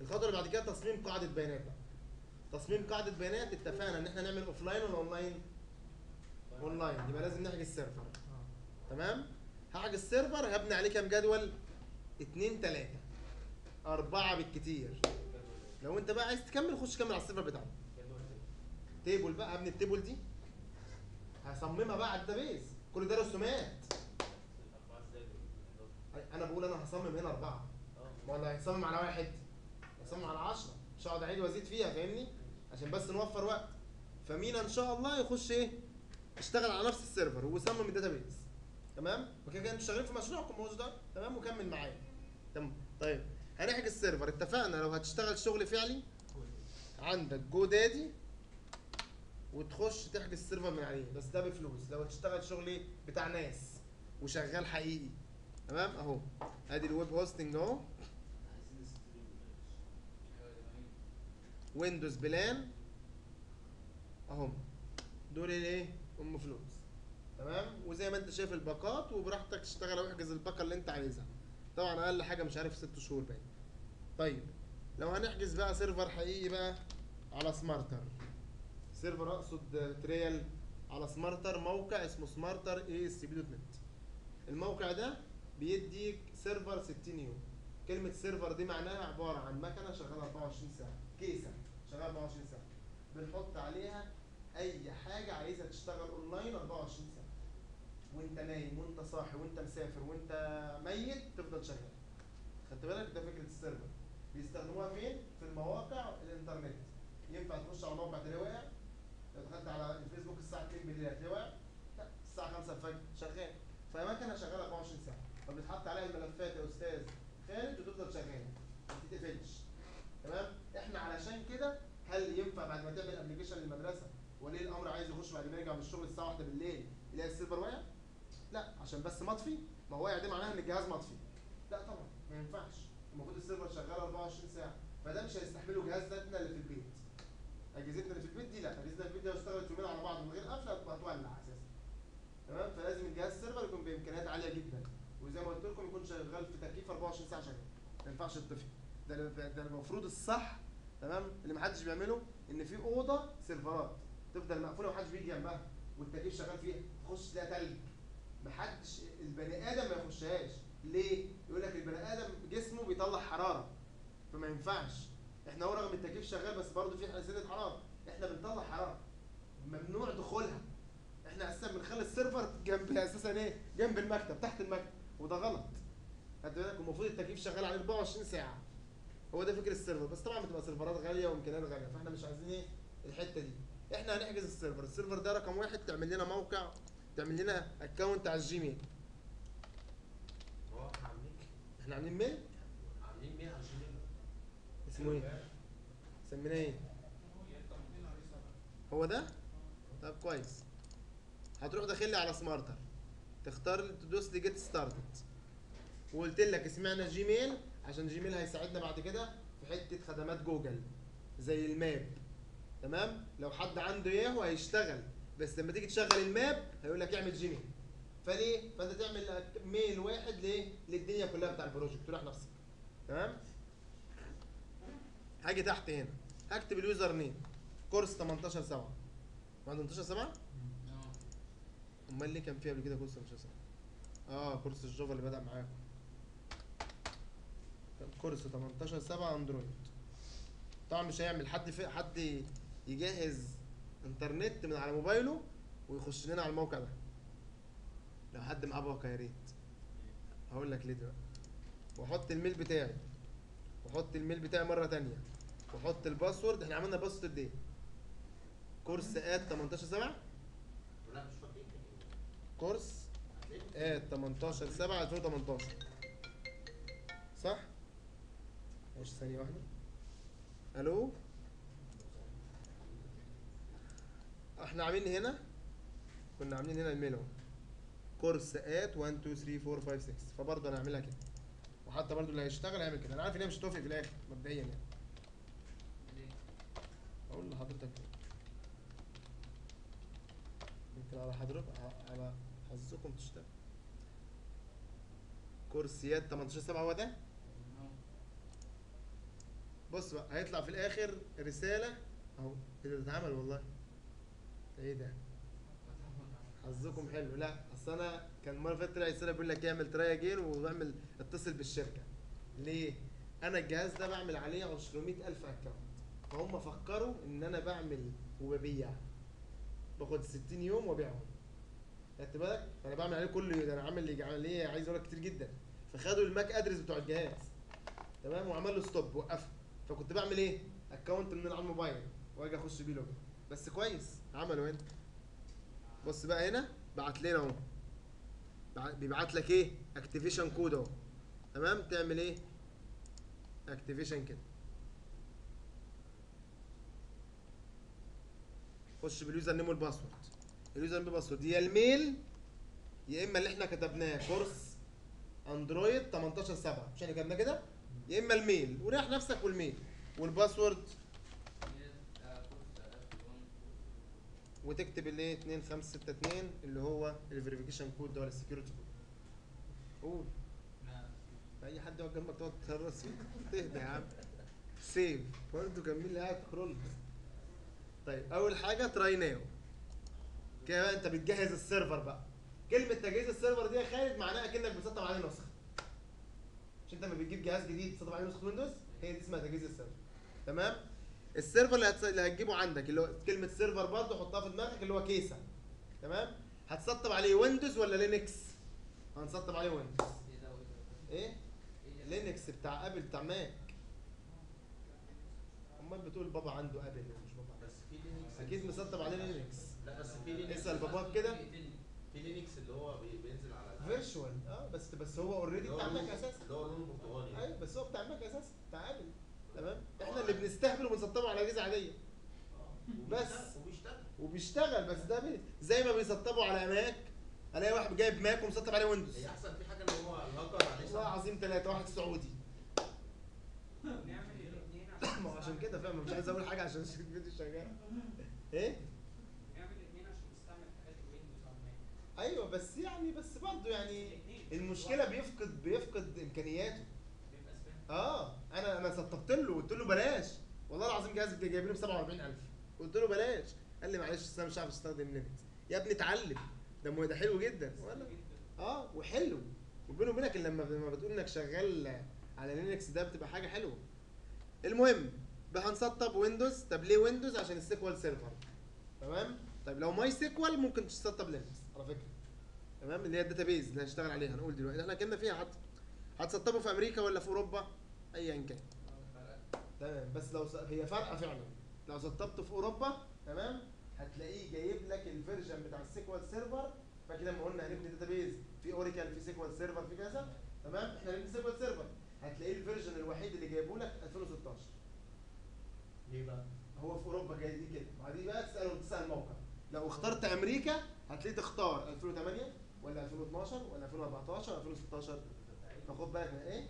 الخطوه اللي بعد كده تصميم قاعده بيانات بقى تصميم قاعده بيانات اتفقنا ان احنا نعمل اوفلاين ولا اونلاين اونلاين يبقى لازم نحجز سيرفر تمام هحجز سيرفر هبني عليه كام جدول اتنين تلاتة أربعة بالكتير لو أنت بقى عايز تكمل خش كمل على السيرفر بتاعك تيبل بقى هبني التيبل دي هصممها بقى على الداتابيز كل ده رسومات أي- أنا بقول أنا هصمم هنا أربعة ما ولا هيصمم على واحد هيصمم على عشرة مش هقعد أعيد وأزيد فيها فاهمني عشان بس نوفر وقت فمينا إن شاء الله يخش إيه اشتغل على نفس السيرفر ويصمم الداتابيز تمام وكده كده انتوا شغالين في مشروعكم مش ده تمام وكمل معايا تمام طيب هنحجز السيرفر اتفقنا لو هتشتغل شغل فعلي عندك جو دادي وتخش تحجز السيرفر من عليه بس ده بفلوس لو هتشتغل شغل ايه بتاع ناس وشغال حقيقي تمام اهو ادي الويب هوستنج اهو ويندوز بلان اهو دول الايه ام فلوس تمام وزي ما انت شايف الباقات وبراحتك تشتغل او احجز الباقه اللي انت عايزها طبعا اقل حاجه مش عارف ست شهور باين طيب لو هنحجز بقى سيرفر حقيقي بقى على سمارتر سيرفر اقصد تريال على سمارتر موقع اسمه سمارتر اي اس بي دوت نت الموقع ده بيديك سيرفر 60 يوم كلمة سيرفر دي معناها عبارة عن مكنة شغالة 24 ساعة كيسة شغالة 24 ساعة بنحط عليها أي حاجة عايزها تشتغل أونلاين 24 ساعة وأنت نايم وأنت صاحي وأنت مسافر وأنت ميت تفضل شغال خدت بالك ده فكرة السيرفر بيستخدموها فين؟ في المواقع الإنترنت ينفع تخش على موقع تلاقيه واقع لو دخلت على الفيسبوك الساعة 2 بالليل هتلاقيه واقع لا الساعة 5 الفجر شغال فمكنة شغالة 24 ساعة فبتحط عليها الملفات يا أستاذ خالد وتفضل شغالة ما تتقفلش تمام احنا علشان كده هل ينفع بعد ما تعمل ابلكيشن للمدرسه ولي الامر عايز يخش بعد ما يرجع من الشغل الساعه 1 بالليل يلاقي السيرفر واقع لا عشان بس مطفي ما هو واقع دي معناها ان الجهاز مطفي لا طبعا ما ينفعش المفروض السيرفر شغال 24 ساعه فده مش هيستحمله جهازنا اللي في البيت اجهزتنا اللي في البيت دي لا اجهزتنا اللي في البيت دي لو اشتغلت يومين على بعض من غير قفله هتبقى هتولع اساسا تمام فلازم الجهاز سيرفر يكون بامكانيات عاليه جدا وزي ما قلت لكم يكون شغال في تكييف 24 ساعه شغال ما ينفعش يطفي ده ده المفروض الصح تمام اللي محدش بيعمله ان في اوضه سيرفرات تفضل مقفوله ومحدش بيجي جنبها والتكييف شغال فيها تخش تلاقي تلج محدش البني ادم ما يخشهاش ليه؟ يقول لك البني ادم جسمه بيطلع حراره فما ينفعش احنا هو رغم التكييف شغال بس برضه في حساسيه حراره احنا بنطلع حراره ممنوع دخولها احنا اساسا بنخلي السيرفر جنب اساسا ايه؟ جنب المكتب تحت المكتب وده غلط خدت بالك المفروض التكييف شغال عليه 24 ساعه هو ده فكر السيرفر بس طبعا بتبقى سيرفرات غاليه وامكانيات غاليه فاحنا مش عايزين ايه الحته دي احنا هنحجز السيرفر السيرفر ده رقم واحد تعمل لنا موقع تعمل لنا اكونت على الجيميل هو احنا عاملين احنا عاملين ميل عاملين 100 على الجيميل اسمه ايه سميناه ايه هو ده طب كويس هتروح داخل لي على سمارتر تختار تدوس لي جيت ستارتد وقلت لك اسمعنا جيميل عشان جيميل هيساعدنا بعد كده في حته خدمات جوجل زي الماب تمام لو حد عنده ياهو هيشتغل بس لما تيجي تشغل الماب هيقول لك اعمل جيميل فليه فانت تعمل ميل واحد ليه للدنيا كلها بتاع البروجكت تروح نفسك تمام هاجي تحت هنا هكتب اليوزر نيم كورس 18 7 بعد 18 7 امال ليه كان فيه قبل كده كورس 18 7 اه كورس الجافا اللي بدأ معاكم كان كورس 18 7 اندرويد طبعا مش هيعمل حد في حد يجهز انترنت من على موبايله ويخش لنا على الموقع ده لو حد معاه باقه يا ريت هقول لك ليه دلوقتي واحط الميل بتاعي واحط الميل بتاعي مره تانية واحط الباسورد احنا عملنا باسورد ايه كورس اد 18 7 لا مش فاكرين كورس هتلاقيه اد 18 7 2018 صح ماشي ثانيه واحده الو احنا عاملين هنا كنا عاملين هنا الميل اهو كورس ات 1 2 3 4 5 6 فبرضه انا هعملها كده وحتى برضه اللي هيشتغل هيعمل كده انا عارف ان هي مش هتوافق في الاخر مبدئيا يعني اقول لحضرتك يمكن على حضرتك على حظكم تشتغل كورسيات 18 7 هو ده بص بص بقى هيطلع في الاخر رساله اهو ايه ده اتعمل والله ده ايه ده حظكم حلو لا اصل انا كان المره اللي فاتت طلع رساله بيقول لك اعمل تراي اجين واعمل اتصل بالشركه ليه انا الجهاز ده بعمل عليه 200000 اكونت فهم فكروا ان انا بعمل وببيع باخد 60 يوم وابيعهم خدت بالك انا بعمل عليه كل ده انا عامل يجي عليه عايز اقول لك كتير جدا فخدوا الماك ادرس بتوع الجهاز تمام وعمل له ستوب وقفه فكنت بعمل ايه اكونت من على الموبايل واجي اخش بيه لوجن بس كويس عملوا هنا بص بقى هنا بعت لنا اهو بع- بيبعت لك ايه اكتيفيشن كود اهو تمام تعمل ايه اكتيفيشن كده خش باليوزر نيم والباسورد اليوزر نيم والباسورد يا الميل يا اما اللي احنا كتبناه كورس اندرويد 18 7 مش احنا كتبناه كده يا اما الميل وريح نفسك والميل والباسورد وتكتب الايه 2562 اللي هو الفيريفيكيشن كود ده ولا السكيورتي كود قول اي حد يقعد جنبك تقعد تهرس فيه تهدى يا عم سيف برضه كان مين اللي قاعد كرول طيب اول حاجه تراي ناو كده بقى انت بتجهز السيرفر بقى كلمه تجهيز السيرفر دي يا خالد معناها كانك بتسطب عليه نسخه مش انت لما بتجيب جهاز جديد تسطب عليه نسخه ويندوز هي دي اسمها تجهيز السيرفر تمام السيرفر اللي, هتس... اللي هتجيبه عندك اللي هو كلمه سيرفر برضه حطها في دماغك اللي هو كيسه تمام هتسطب عليه ويندوز ولا لينكس هنسطب عليه ويندوز ايه لينكس بتاع ابل بتاع ماك امال بتقول بابا عنده ابل ومش بابا عنده. بس في لينكس اكيد مسطب عليه لينكس لا بس في لينكس اسال باباك كده في لينكس اللي هو بي- بينزل على الألعاب. فيرشوال اه بس بس هو اوريدي اللي هو بتاع ماك لونه- اساسا اللي هو لونه برتقاني ايوه بس هو بتاع ماك اساسا بتاع ابل تمام احنا اللي بنستهبل وبنسطبه على اجهزه عاديه بس. وبيشتغل- وبيشتغل وبيشتغل بس ده بي... زي ما بيسطبوا على ماك الاقي واحد جايب ماك ومسطب عليه ويندوز هي احسن في حاجه ان هو الهاكر عليه والله سمع. عظيم ثلاثة واحد سعودي نعمل الاثنين ما هو عشان كده فاهم مش عايز اقول حاجه عشان الفيديو شغال ايه نعمل الاثنين عشان نستعمل حاجات الويندوز على الماك ايوه بس يعني بس برضه يعني الاتنين. المشكله بيفقد بيفقد امكانياته بيبقى سبام اه انا انا سطبت له قلت له بلاش والله العظيم جهاز جايبينه ب 47000 قلت له بلاش قال لي معلش أصل انا مش عارف استخدم لينكس يا ابني اتعلم ده مو- ده حلو جدا ولا اه وحلو وبيني وبينك لما لما بتقول انك شغال على لينكس ده بتبقى حاجه حلوه المهم بقى هنسطب ويندوز طب ليه ويندوز عشان السيكوال سيرفر تمام طيب لو ماي سيكوال ممكن تسطب لينكس على فكره تمام اللي هي الداتابيز اللي هنشتغل عليها هنقول دلوقتي احنا كنا فيها حتى هتسطبه في امريكا ولا في اوروبا ايا كان تمام بس لو س... هي فارقه فعلا لو سطبته في اوروبا تمام هتلاقيه جايب لك الفيرجن بتاع السيكوال سيرفر فاكر لما قلنا هنبني داتابيز في اوريكل في سيكوال سيرفر في كذا تمام احنا هنبني سيكوال سيرفر هتلاقيه الفيرجن الوحيد اللي جايبه لك 2016 ليه بقى؟ هو في اوروبا جاي دي كده بعدين بقى تساله تسال الموقع لو اخترت امريكا هتلاقيه تختار 2008 ولا 2012 ولا 2014 ولا 2016 فخد بالك من ايه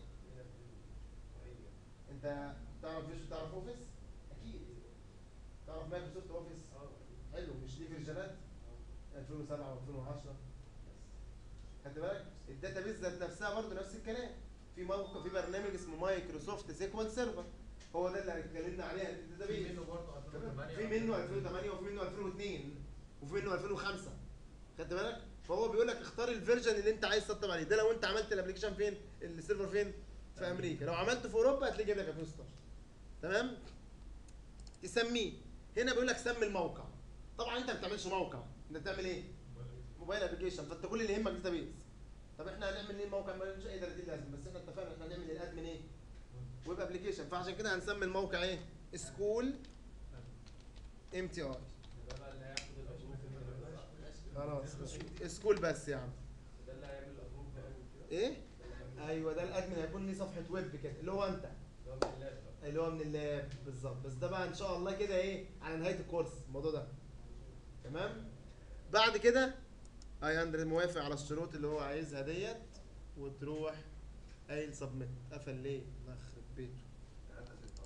انت تعرف فيش تعرف اوفيس اكيد تعرف مايكروسوفت اوفيس حلو مش ليه فيرجنات 2007 و2010 خدت بالك الداتابيز ذات نفسها برضه نفس الكلام في موقع في برنامج اسمه مايكروسوفت سيكوال سيرفر هو ده اللي اتكلمنا عليه في الداتابيز منه برضه 2008 في منه 2008 وفي منه 2002 وفي منه 2005 خدت بالك فهو بيقول لك اختار الفيرجن اللي انت عايز تسطب عليه ده لو انت عملت الابلكيشن فين السيرفر فين في امريكا لو عملته في اوروبا هتلاقيه جايب لك 2016 تمام تسميه هنا بيقول لك سمي الموقع طبعا انت ما بتعملش موقع انت بتعمل ايه موبايل ابلكيشن فانت كل اللي يهمك داتابيز طب احنا هنعمل ايه الموقع مالوش اي 30 لازم بس احنا اتفقنا احنا هنعمل للادمن ايه ويب ابلكيشن فعشان كده هنسمي الموقع ايه سكول ام تي اي ده بقى اللي هياخد الابروف خلاص سكول بس يا عم ده اللي هيعمل الابروف بقى ايه ايوه ده الادمن هيكون ليه صفحه ويب كده اللي هو انت ده من اللاب بقى اللي هو من اللاب بالظبط بس ده بقى ان شاء الله كده ايه على نهايه الكورس الموضوع ده تمام بعد كده اي اندر موافق على الشروط اللي هو عايزها ديت وتروح قايل سبميت قفل ليه الله يخرب بيته 3 6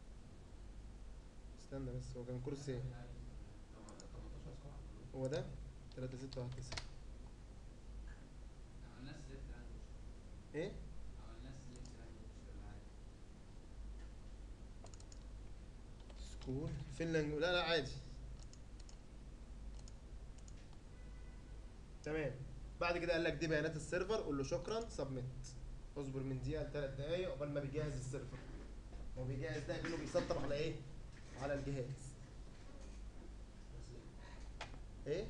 استنى بس هو كان كورس ايه 18 صفحه هو ده 3 6 1 9 عملناه سلكت لانجوج ايه عملناه سلكت لانجوج ولا حاجه سكول فينلاند لا لا عادي تمام بعد كده قال لك دي بيانات السيرفر قول له شكرا سبميت اصبر من دقيقه لثلاث دقايق قبل ما بيجهز السيرفر هو بيجهز ده كله بيسطب على ايه على الجهاز ايه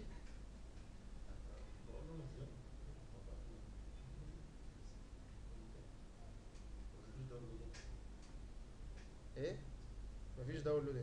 ايه مفيش داونلودنج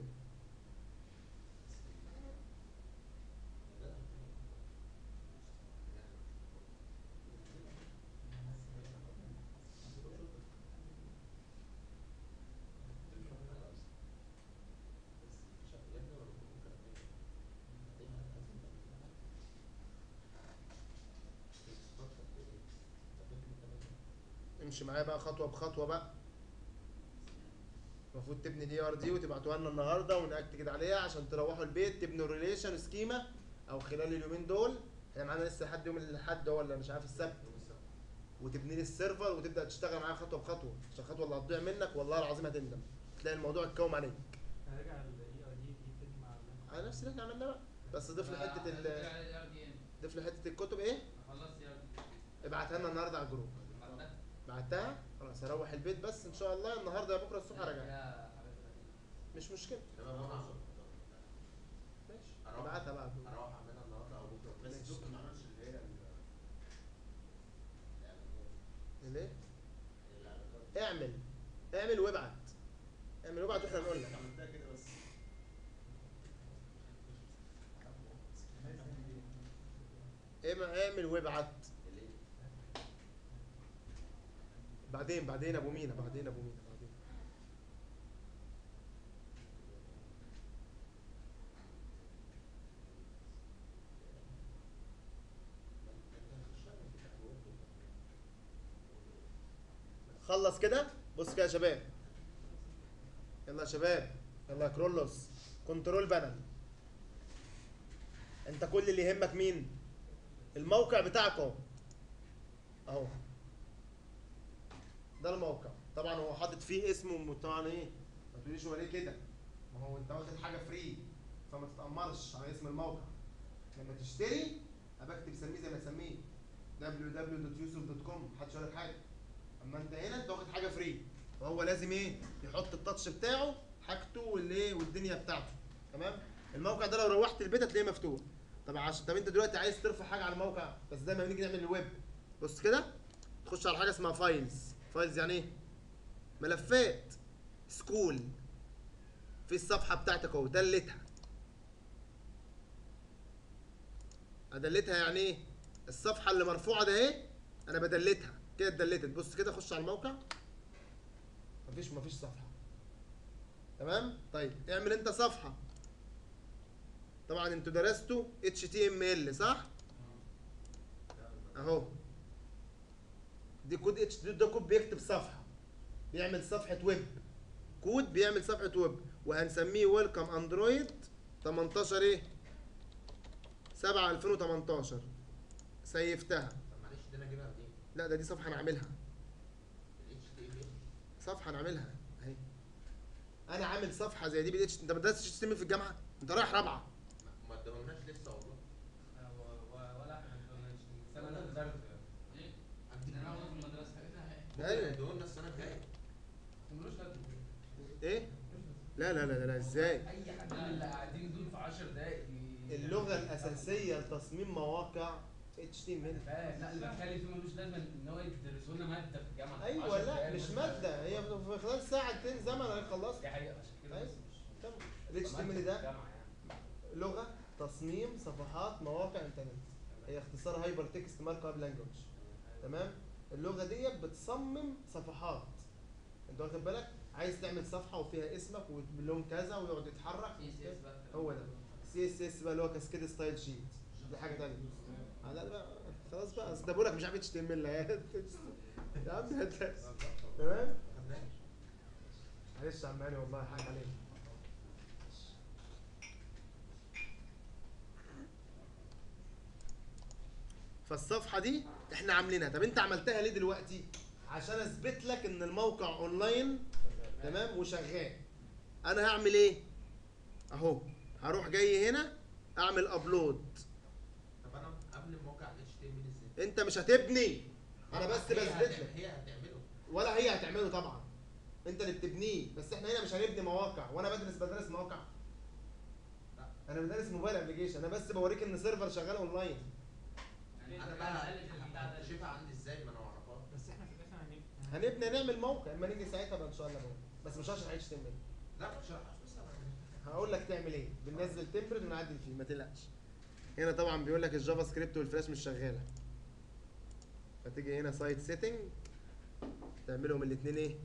امشي معايا بقى خطوه بخطوه بقى المفروض تبني دي ار دي وتبعتوها لنا النهارده ونأكد عليها عشان تروحوا البيت تبنوا ريليشن سكيما او خلال اليومين دول احنا معانا لسه لحد يوم الاحد ولا مش عارف السبت وتبني لي السيرفر وتبدا تشتغل معايا خطوه بخطوه عشان الخطوه اللي هتضيع منك والله العظيم هتندم تلاقي الموضوع اتكوم عليك هرجع الاي ار دي دي تاني مع ال- على نفس اللي احنا عملناه بقى بس ضيف لي حته ال ال ضيف لي حته الكتب ايه خلصت يا ابني ابعتها لنا النهارده على الجروب عملت بعتها خلاص هروح البيت بس ان شاء الله النهارده يا بكره الصبح راجع يا حبيبي مش مشكله ماشي هروح. ابعتها بقى على الجروب. هروح اعملها النهارده او بكره بس ماشي. الدكتور ما عملش اللي هي ال- ليه الاعلانات اعمل اعمل وابعت اعمل وابعت واحنا نقول لك عملتها كده بس اعمل اعمل وابعت ليه؟ بعدين بعدين ابو مينا بعدين ابو مينا بعدين خلص كده بص كده يا شباب يلا يا شباب يلا يا كرولوس كنترول بانل انت كل اللي يهمك مين الموقع بتاعك اهو اهو ده الموقع طبعا هو حاطط فيه اسمه طبعا ايه ما تقوليش هو ليه كده ما هو انت واخد حاجه فري فما تتامرش على اسم الموقع لما تشتري ابقى اكتب سميه زي ما تسميه www.yusuf.com محدش يقول لك حاجه اما انت هنا انت واخد حاجه فري فهو لازم ايه يحط التاتش بتاعه حاجته والايه والدنيا بتاعته تمام الموقع ده لو روحت البيت هتلاقيه مفتوح طب عشان طب انت دلوقتي عايز ترفع حاجه على الموقع بس دايما بنيجي نعمل الويب بص كده تخش على حاجه اسمها فايلز فايلز يعني ايه ملفات سكول في الصفحه بتاعتك اهو دلتها ادلتها يعني ايه الصفحه اللي مرفوعه ده اهي انا بدلتها كده اتدلتت بص كده خش على الموقع مفيش مفيش صفحه تمام طيب اعمل انت صفحه طبعا انتوا درستوا HTML صح اهو دي كود اتش ده كود بيكتب صفحه بيعمل صفحه ويب كود بيعمل صفحه ويب وهنسميه ويلكم اندرويد 18 ايه 7 2018 سيفتها طب معلش دي انا اجيبها منين؟ لا ده دي صفحه انا عاملها ال HTML صفحه انا عاملها اهي انا عامل صفحه زي دي بال انت ما درستش اتش في الجامعه انت رايح رابعه ما ادهمناش لسه والله و- و- ولا احنا كنا السنه اللي نزلت ايه؟ انا وانا في المدرسه ايوه ادهولنا السنه الجايه ملوش لازمه ايه لا لا لا لا, لا ازاي اي حد من اللي قاعدين دول في 10 دقايق ي- اللغه الاساسيه لتصميم مواقع HTML فاهم لا اللي بتكلم فيه ملوش لازمه ان هو يدرسوا لنا ماده في الجامعه ايوه 10 لا دقايق مش بس. ماده هي في خلال ساعتين زمن هيخلصوا دي حقيقه عشان كده أيوة. بس مش تمام مش ال HTML مادة ده الجامعة يعني. لغه تصميم صفحات مواقع انترنت هي اختصار هايبر تكست مارك اب لانجوج تمام اللغه ديت بتصمم صفحات انت واخد بالك عايز تعمل صفحه وفيها اسمك وبلون كذا ويقعد يتحرك CSS بقى. هو ده سي اس اس بقى اللي هو كاسكيد ستايل شيت دي حاجه ثانيه لا بقى خلاص بقى اصل ده بقول لك مش عارف اتش تي ام ال يا عم هات تمام معلش يا عم علي والله حاجه عليك فالصفحه دي احنا عاملينها طب انت عملتها ليه دلوقتي عشان اثبت لك ان الموقع اونلاين تمام وشغال انا هعمل ايه اهو هروح جاي هنا اعمل ابلود طب انا قبل الموقع ال HTML ازاي؟ انت مش هتبني انا بس هي بثبت هتعمل- لك هي هتعمله ولا هي هتعمله طبعا انت اللي بتبنيه بس احنا هنا مش هنبني مواقع وانا بدرس بدرس مواقع لا. انا بدرس موبايل ابلكيشن انا بس بوريك ان سيرفر شغال اونلاين يعني انا انت بقى بقى الف البتاع ده اكتشفها عندي ازاي ما انا اعرفها بس احنا في الاخر هنبقى هنبني نعمل موقع اما نيجي ساعتها بقى ان شاء الله بقى. بس مش هشرح اتش تي ام ال لا ما تشرحهاش بس انا هقول لك تعمل ايه بننزل تمبلت ونعدل فيه ما تقلقش هنا طبعا بيقول لك الجافا سكريبت والفلاش مش شغاله فتيجي هنا سايت سيتنج تعملهم الاثنين ايه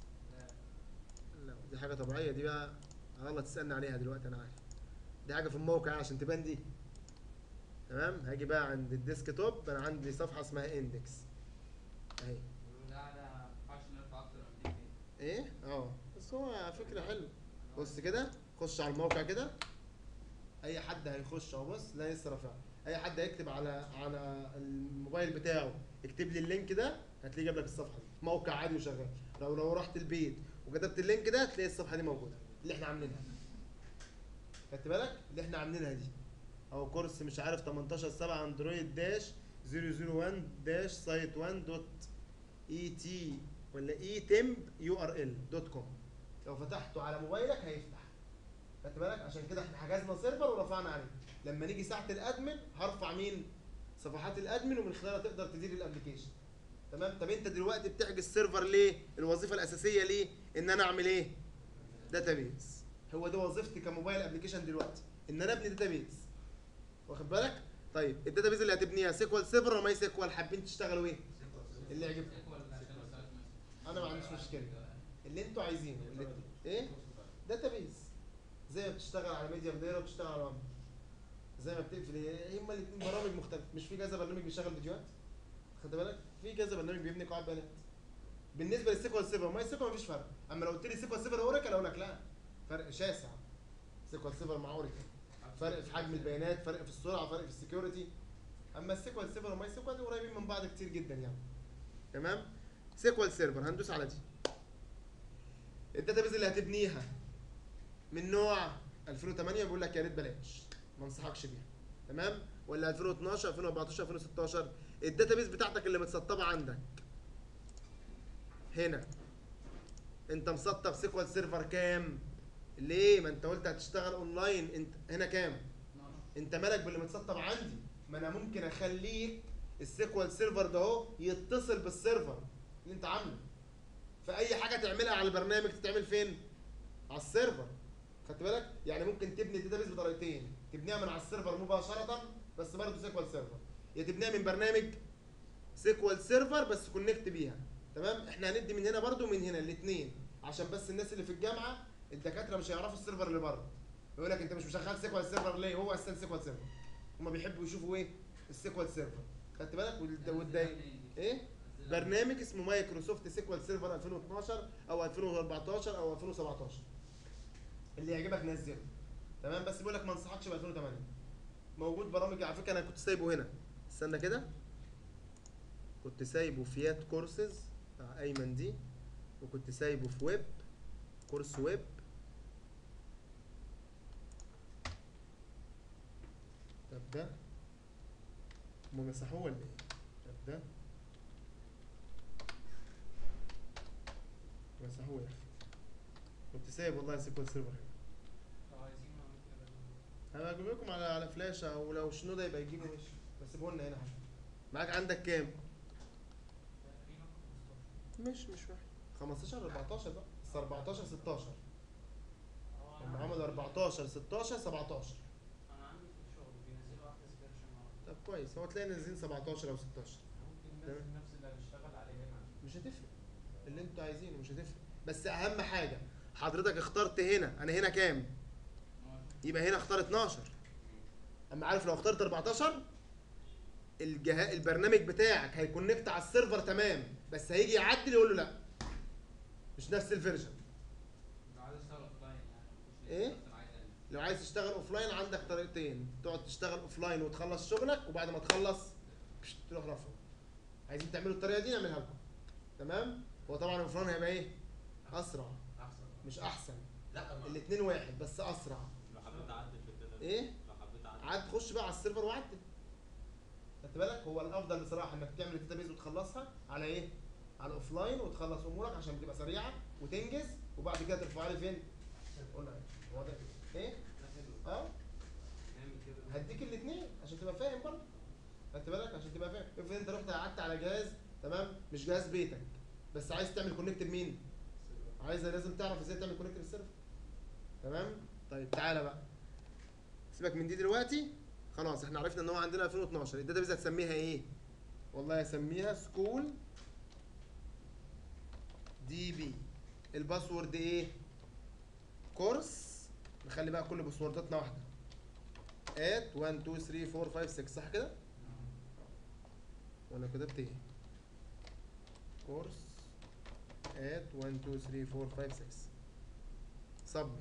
لا دي حاجه طبيعيه دي بقى غلط تسالني عليها دلوقتي انا عارف دي حاجه في الموقع عشان تبان دي تمام هاجي بقى عند الديسك توب انا عندي صفحه اسمها اندكس اهي لا لا ما ينفعش نرفع اكتر من 200 ايه اه بس هو فكره حلوه بص كده خش على الموقع كده اي حد هيخش اهو بص لا لسه رافع اي حد هيكتب على على الموبايل بتاعه اكتب لي اللينك ده هتلاقيه جاب لك الصفحه دي موقع عادي وشغال لو لو رحت البيت وكتبت اللينك ده هتلاقي الصفحه دي موجوده اللي احنا عاملينها خدت بالك اللي احنا عاملينها دي اهو كورس مش عارف 18 7 اندرويد داش 001 داش سايت 1 دوت اي تي ولا اي تمب يو ار ال دوت كوم لو فتحته على موبايلك هيفتح خدت بالك عشان كده احنا حجزنا سيرفر ورفعنا عليه لما نيجي ساعه الادمن هرفع مين صفحات الادمن ومن خلالها تقدر تدير الابلكيشن تمام طب انت دلوقتي بتحجز سيرفر ليه الوظيفه الاساسيه ليه ان انا اعمل ايه داتابيز هو ده وظيفتي كموبايل ابلكيشن دلوقتي ان انا ابني داتابيز واخد بالك طيب الداتابيز اللي هتبنيها سيكوال سيرفر ولا ماي سيكوال حابين تشتغلوا ايه اللي يعجبكم ايكوال عشان لو سالت مثلا انا ما عنديش مشكله اللي انتوا عايزينه اللي ايه داتابيز زي ما بتشتغل على ميديا بلاير وبتشتغل على وان زي ما بتقفل إيه، هما الاثنين برامج مختلفه مش في كذا برنامج بيشغل فيديوهات خد بالك في كذا برنامج بيبني قواعد بيانات بالنسبه للسيكوال سيرفر وماي سيكوال مفيش فرق اما لو قلت لي سيكوال سيرفر اوراكل اقول لك لا فرق شاسع سيكوال سيرفر مع اوراكل فرق في حجم البيانات فرق في السرعه فرق في السكيورتي اما السيكوال سيرفر وماي سيكوال دي قريبين من بعض كتير جدا يعني تمام سيكوال سيرفر هندوس على دي الداتابيز اللي هتبنيها من نوع 2008 بيقول لك يا ريت بلاش ما انصحكش بيها تمام ولا 2012 2014 2016 الداتابيز بتاعتك اللي متسطبه عندك هنا انت مسطب سيكوال سيرفر كام ليه ما انت قلت هتشتغل اونلاين انت هنا كام 12 انت مالك باللي متسطب عندي ما انا ممكن اخليك السيكوال سيرفر ده اهو يتصل بالسيرفر اللي انت عامله فاي حاجه تعملها على البرنامج تتعمل فين على السيرفر خدت بالك يعني ممكن تبني الداتابيز بطريقتين تبنيها من على السيرفر مباشره بس برضه سيكوال سيرفر يا تبنيها من برنامج سيكوال سيرفر بس كونكت بيها تمام احنا هندي من هنا برضه ومن هنا الاثنين عشان بس الناس اللي في الجامعه الدكاتره مش هيعرفوا السيرفر اللي بره يقول لك انت مش مشغل سيكوال سيرفر ليه هو اساسا سيكوال سيرفر هما بيحبوا يشوفوا ايه السيكوال سيرفر خدت بالك والد- والداي ايه برنامج اسمه مايكروسوفت سيكوال سيرفر 2012 او 2014 او 2017 اللي يعجبك نزله تمام بس بيقول لك ما انصحكش ب 2008 موجود برامج على فكره انا كنت سايبه هنا استنى كده كنت سايبه في يات كورسز بتاع ايمن دي وكنت سايبه في ويب كورس ويب طب ده هما مسحوه ولا ايه؟ طب ده مسحوه يا اخي كنت سايب والله سيكوال سيرفر هنا لو عايزين نعمل كده هبقى اجيب لكم على على فلاشه او لو شنودة يبقى يجيبوا ماشي بس سيبوه لنا هنا حاجه معاك عندك كام؟ تقريبا 15 مش مش واحد 15 14 بقى بس 14 16 اه هم انا عملوا 14 16 17 انا عندي في الشغل بينزلوا احدث فيرجن على طول. طب كويس هو تلاقي نازلين 17 او 16 ممكن تمام. ننزل نفس اللي هنشتغل عليه هنا مش هتفرق اللي انتوا عايزينه مش هتفرق بس اهم حاجه حضرتك اخترت هنا انا هنا كام 12 يبقى هنا اختار 12 اما عارف لو اخترت 14 الجهاز البرنامج بتاعك هيكونكت على السيرفر تمام بس هيجي يعدل يقول له لا مش نفس الفيرجن لو عايز اشتغل اوف لاين يعني مفيش إيه؟ لسه بس انا عايز أنزل. لو عايز تشتغل اوف لاين عندك طريقتين تقعد تشتغل اوف لاين وتخلص شغلك وبعد ما تخلص بشت، تروح رافعه عايزين تعملوا الطريقه دي نعملها لكم تمام هو طبعا الاوف لاين هيبقى ايه اسرع احسن مش احسن لا ما الاثنين واحد بس اسرع لو لو حبيت اعدل في الداتا ايه لو حبيت اعدل عاد تخش بقى على السيرفر وعدل خدت بالك هو الافضل بصراحه انك تعمل الداتابيز وتخلصها على ايه على الاوفلاين وتخلص امورك عشان تبقى سريعه وتنجز وبعد كده ترفعها لي فين قلنا إيه؟ واضح ايه اه نعمل كده هديك الاثنين عشان تبقى فاهم برضه خدت بالك عشان تبقى فاهم افرض انت رحت قعدت على جهاز تمام مش جهاز بيتك بس عايز تعمل كونكت بمين عايز لازم تعرف ازاي تعمل كونكت بالسيرفر تمام طيب تعالى بقى سيبك من دي دلوقتي خلاص احنا عرفنا ان هو عندنا 2012 الداتابيز هتسميها ايه والله هسميها سكول دي بي الباسورد ايه كورس نخلي بقى كل باسورداتنا واحده ات 1 2 3 4 5 6 صح كده ولا كتبت ايه كورس ات 1 2 3 4 5 6 سبميت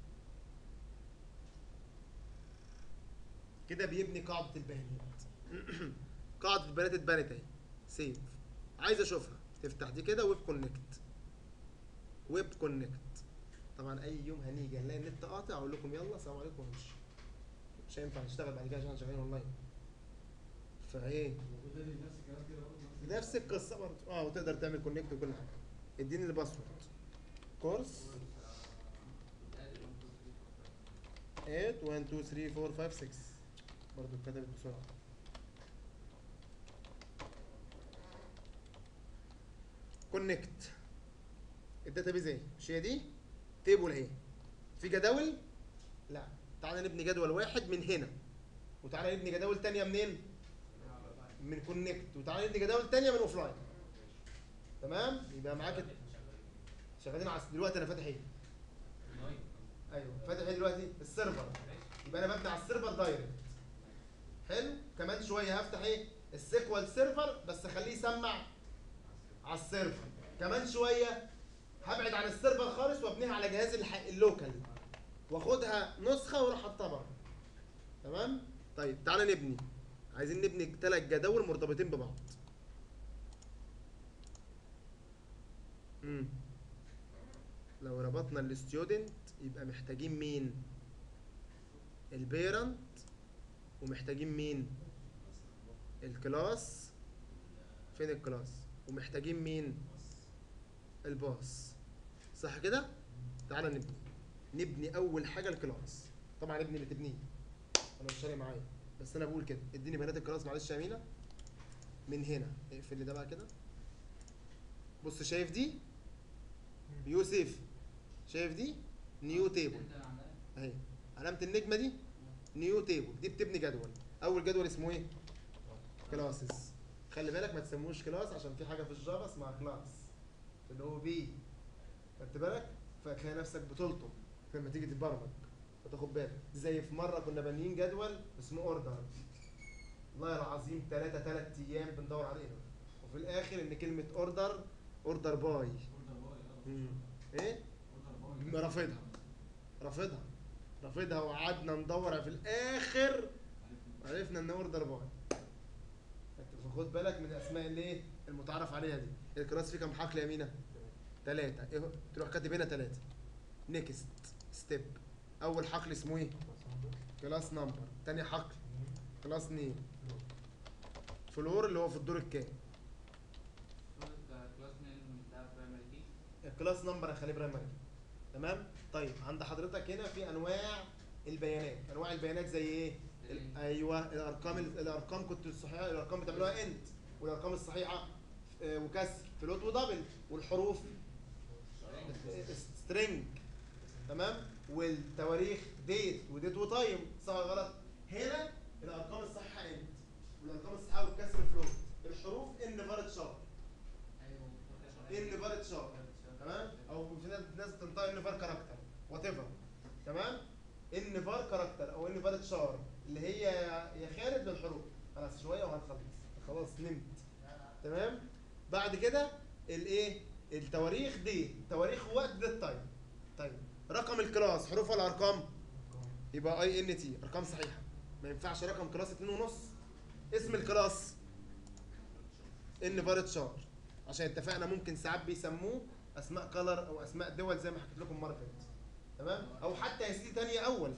كده بيبني قاعدة البيانات قاعدة البيانات اتبنت اهي سيف عايز اشوفها تفتح دي كده ويب كونكت ويب كونكت طبعا اي يوم هنيجي هنلاقي النت قاطع اقول لكم يلا السلام عليكم ونمشي مش هينفع نشتغل بعد كده عشان شغالين اونلاين فايه نفس القصه برضه اه وتقدر تعمل كونكت وكل حاجه اديني الباسورد كورس 8 1 2 3 4 5 6 برضه اتكتبت بسرعه كونكت الداتابيز اهي مش هي دي تيبل اهي في جداول لا تعالى نبني جدول واحد من هنا وتعالى نبني جداول تانية منين من كونكت وتعالى نبني جداول تانية من اوفلاين تمام يبقى معاك شغالين على دلوقتي انا فاتح ايه ايوه فاتح ايه دلوقتي السيرفر يبقى انا ببني على السيرفر دايركت حلو كمان شويه هفتح ايه السيكوال سيرفر بس اخليه يسمع على السيرفر كمان شويه هبعد عن السيرفر خالص وابنيها على جهاز الح... اللوكال واخدها نسخه واروح احطها بره تمام طيب تعالى نبني عايزين نبني ثلاث جداول مرتبطين ببعض امم لو ربطنا الستودنت يبقى محتاجين مين البيرنت ومحتاجين مين الكلاس فين الكلاس ومحتاجين مين الباص صح كده تعالى نبني نبني اول حاجه الكلاس طبعا ابني اللي تبنيه انا مش فارق معايا بس انا بقول كده اديني بيانات الكلاس معلش يا امينه من هنا اقفل لي ده بقى كده بص شايف دي يوسف شايف دي نيو تيبل اهي علامه النجمه دي نيو تيبل دي بتبني جدول اول جدول اسمه ايه كلاسز خلي بالك ما تسموش كلاس عشان في حاجه في الجافا اسمها كلاس اللي هو بي خدت بالك فتلاقي نفسك بتلطم لما تيجي تتبرمج فتاخد بالك زي في مره كنا بانيين جدول اسمه اوردر والله العظيم ثلاثة ثلاث ايام بندور عليه وفي الاخر ان كلمه اوردر اوردر باي ايه رافضها رافضها رافضها وقعدنا ندور في الاخر عرفنا ان اوردر باي فخد بالك من الاسماء اللي ايه المتعارف عليها دي الكلاس فيه كام حقل يا مينا ثلاثة ايه هو؟ تروح كاتب هنا ثلاثة نيكست ستيب اول حقل اسمه ايه كلاس نمبر تاني حقل كلاس نيم فلور اللي هو في الدور الكام كلاس نيم ده برايمري كي الكلاس نمبر هخليه برايمري تمام طيب عند حضرتك هنا في انواع البيانات انواع البيانات زي ايه ال- ايوه الارقام الارقام كنت الصحيحه الارقام بتعملوها انت والارقام الصحيحه آه، وكسر فلوت ودبل والحروف سترينج تمام والتواريخ ديت وديت وتايم صح ولا غلط هنا الارقام الصحيحه انت والارقام الصحيحه والكسر فلوت الحروف ان فارد شهر ان فارد شهر تمام او في ناس ناس بتنطق ان فار كاركتر وات ايفر تمام ان فار كاركتر او ان فار شار اللي هي يا خارج من الحروف خلاص شويه وهنخلص خلاص نمت تمام بعد كده الايه التواريخ دي تواريخ وقت ده التايم طيب رقم الكلاس حروف ولا ارقام يبقى اي ان تي ارقام صحيحه ما ينفعش رقم كلاس 2 ونص اسم الكلاس ان فارد شار عشان اتفقنا ممكن ساعات بيسموه اسماء كلر او اسماء دول زي ما حكيت لكم مره فاتت تمام او حتى يا سيدي تانية اول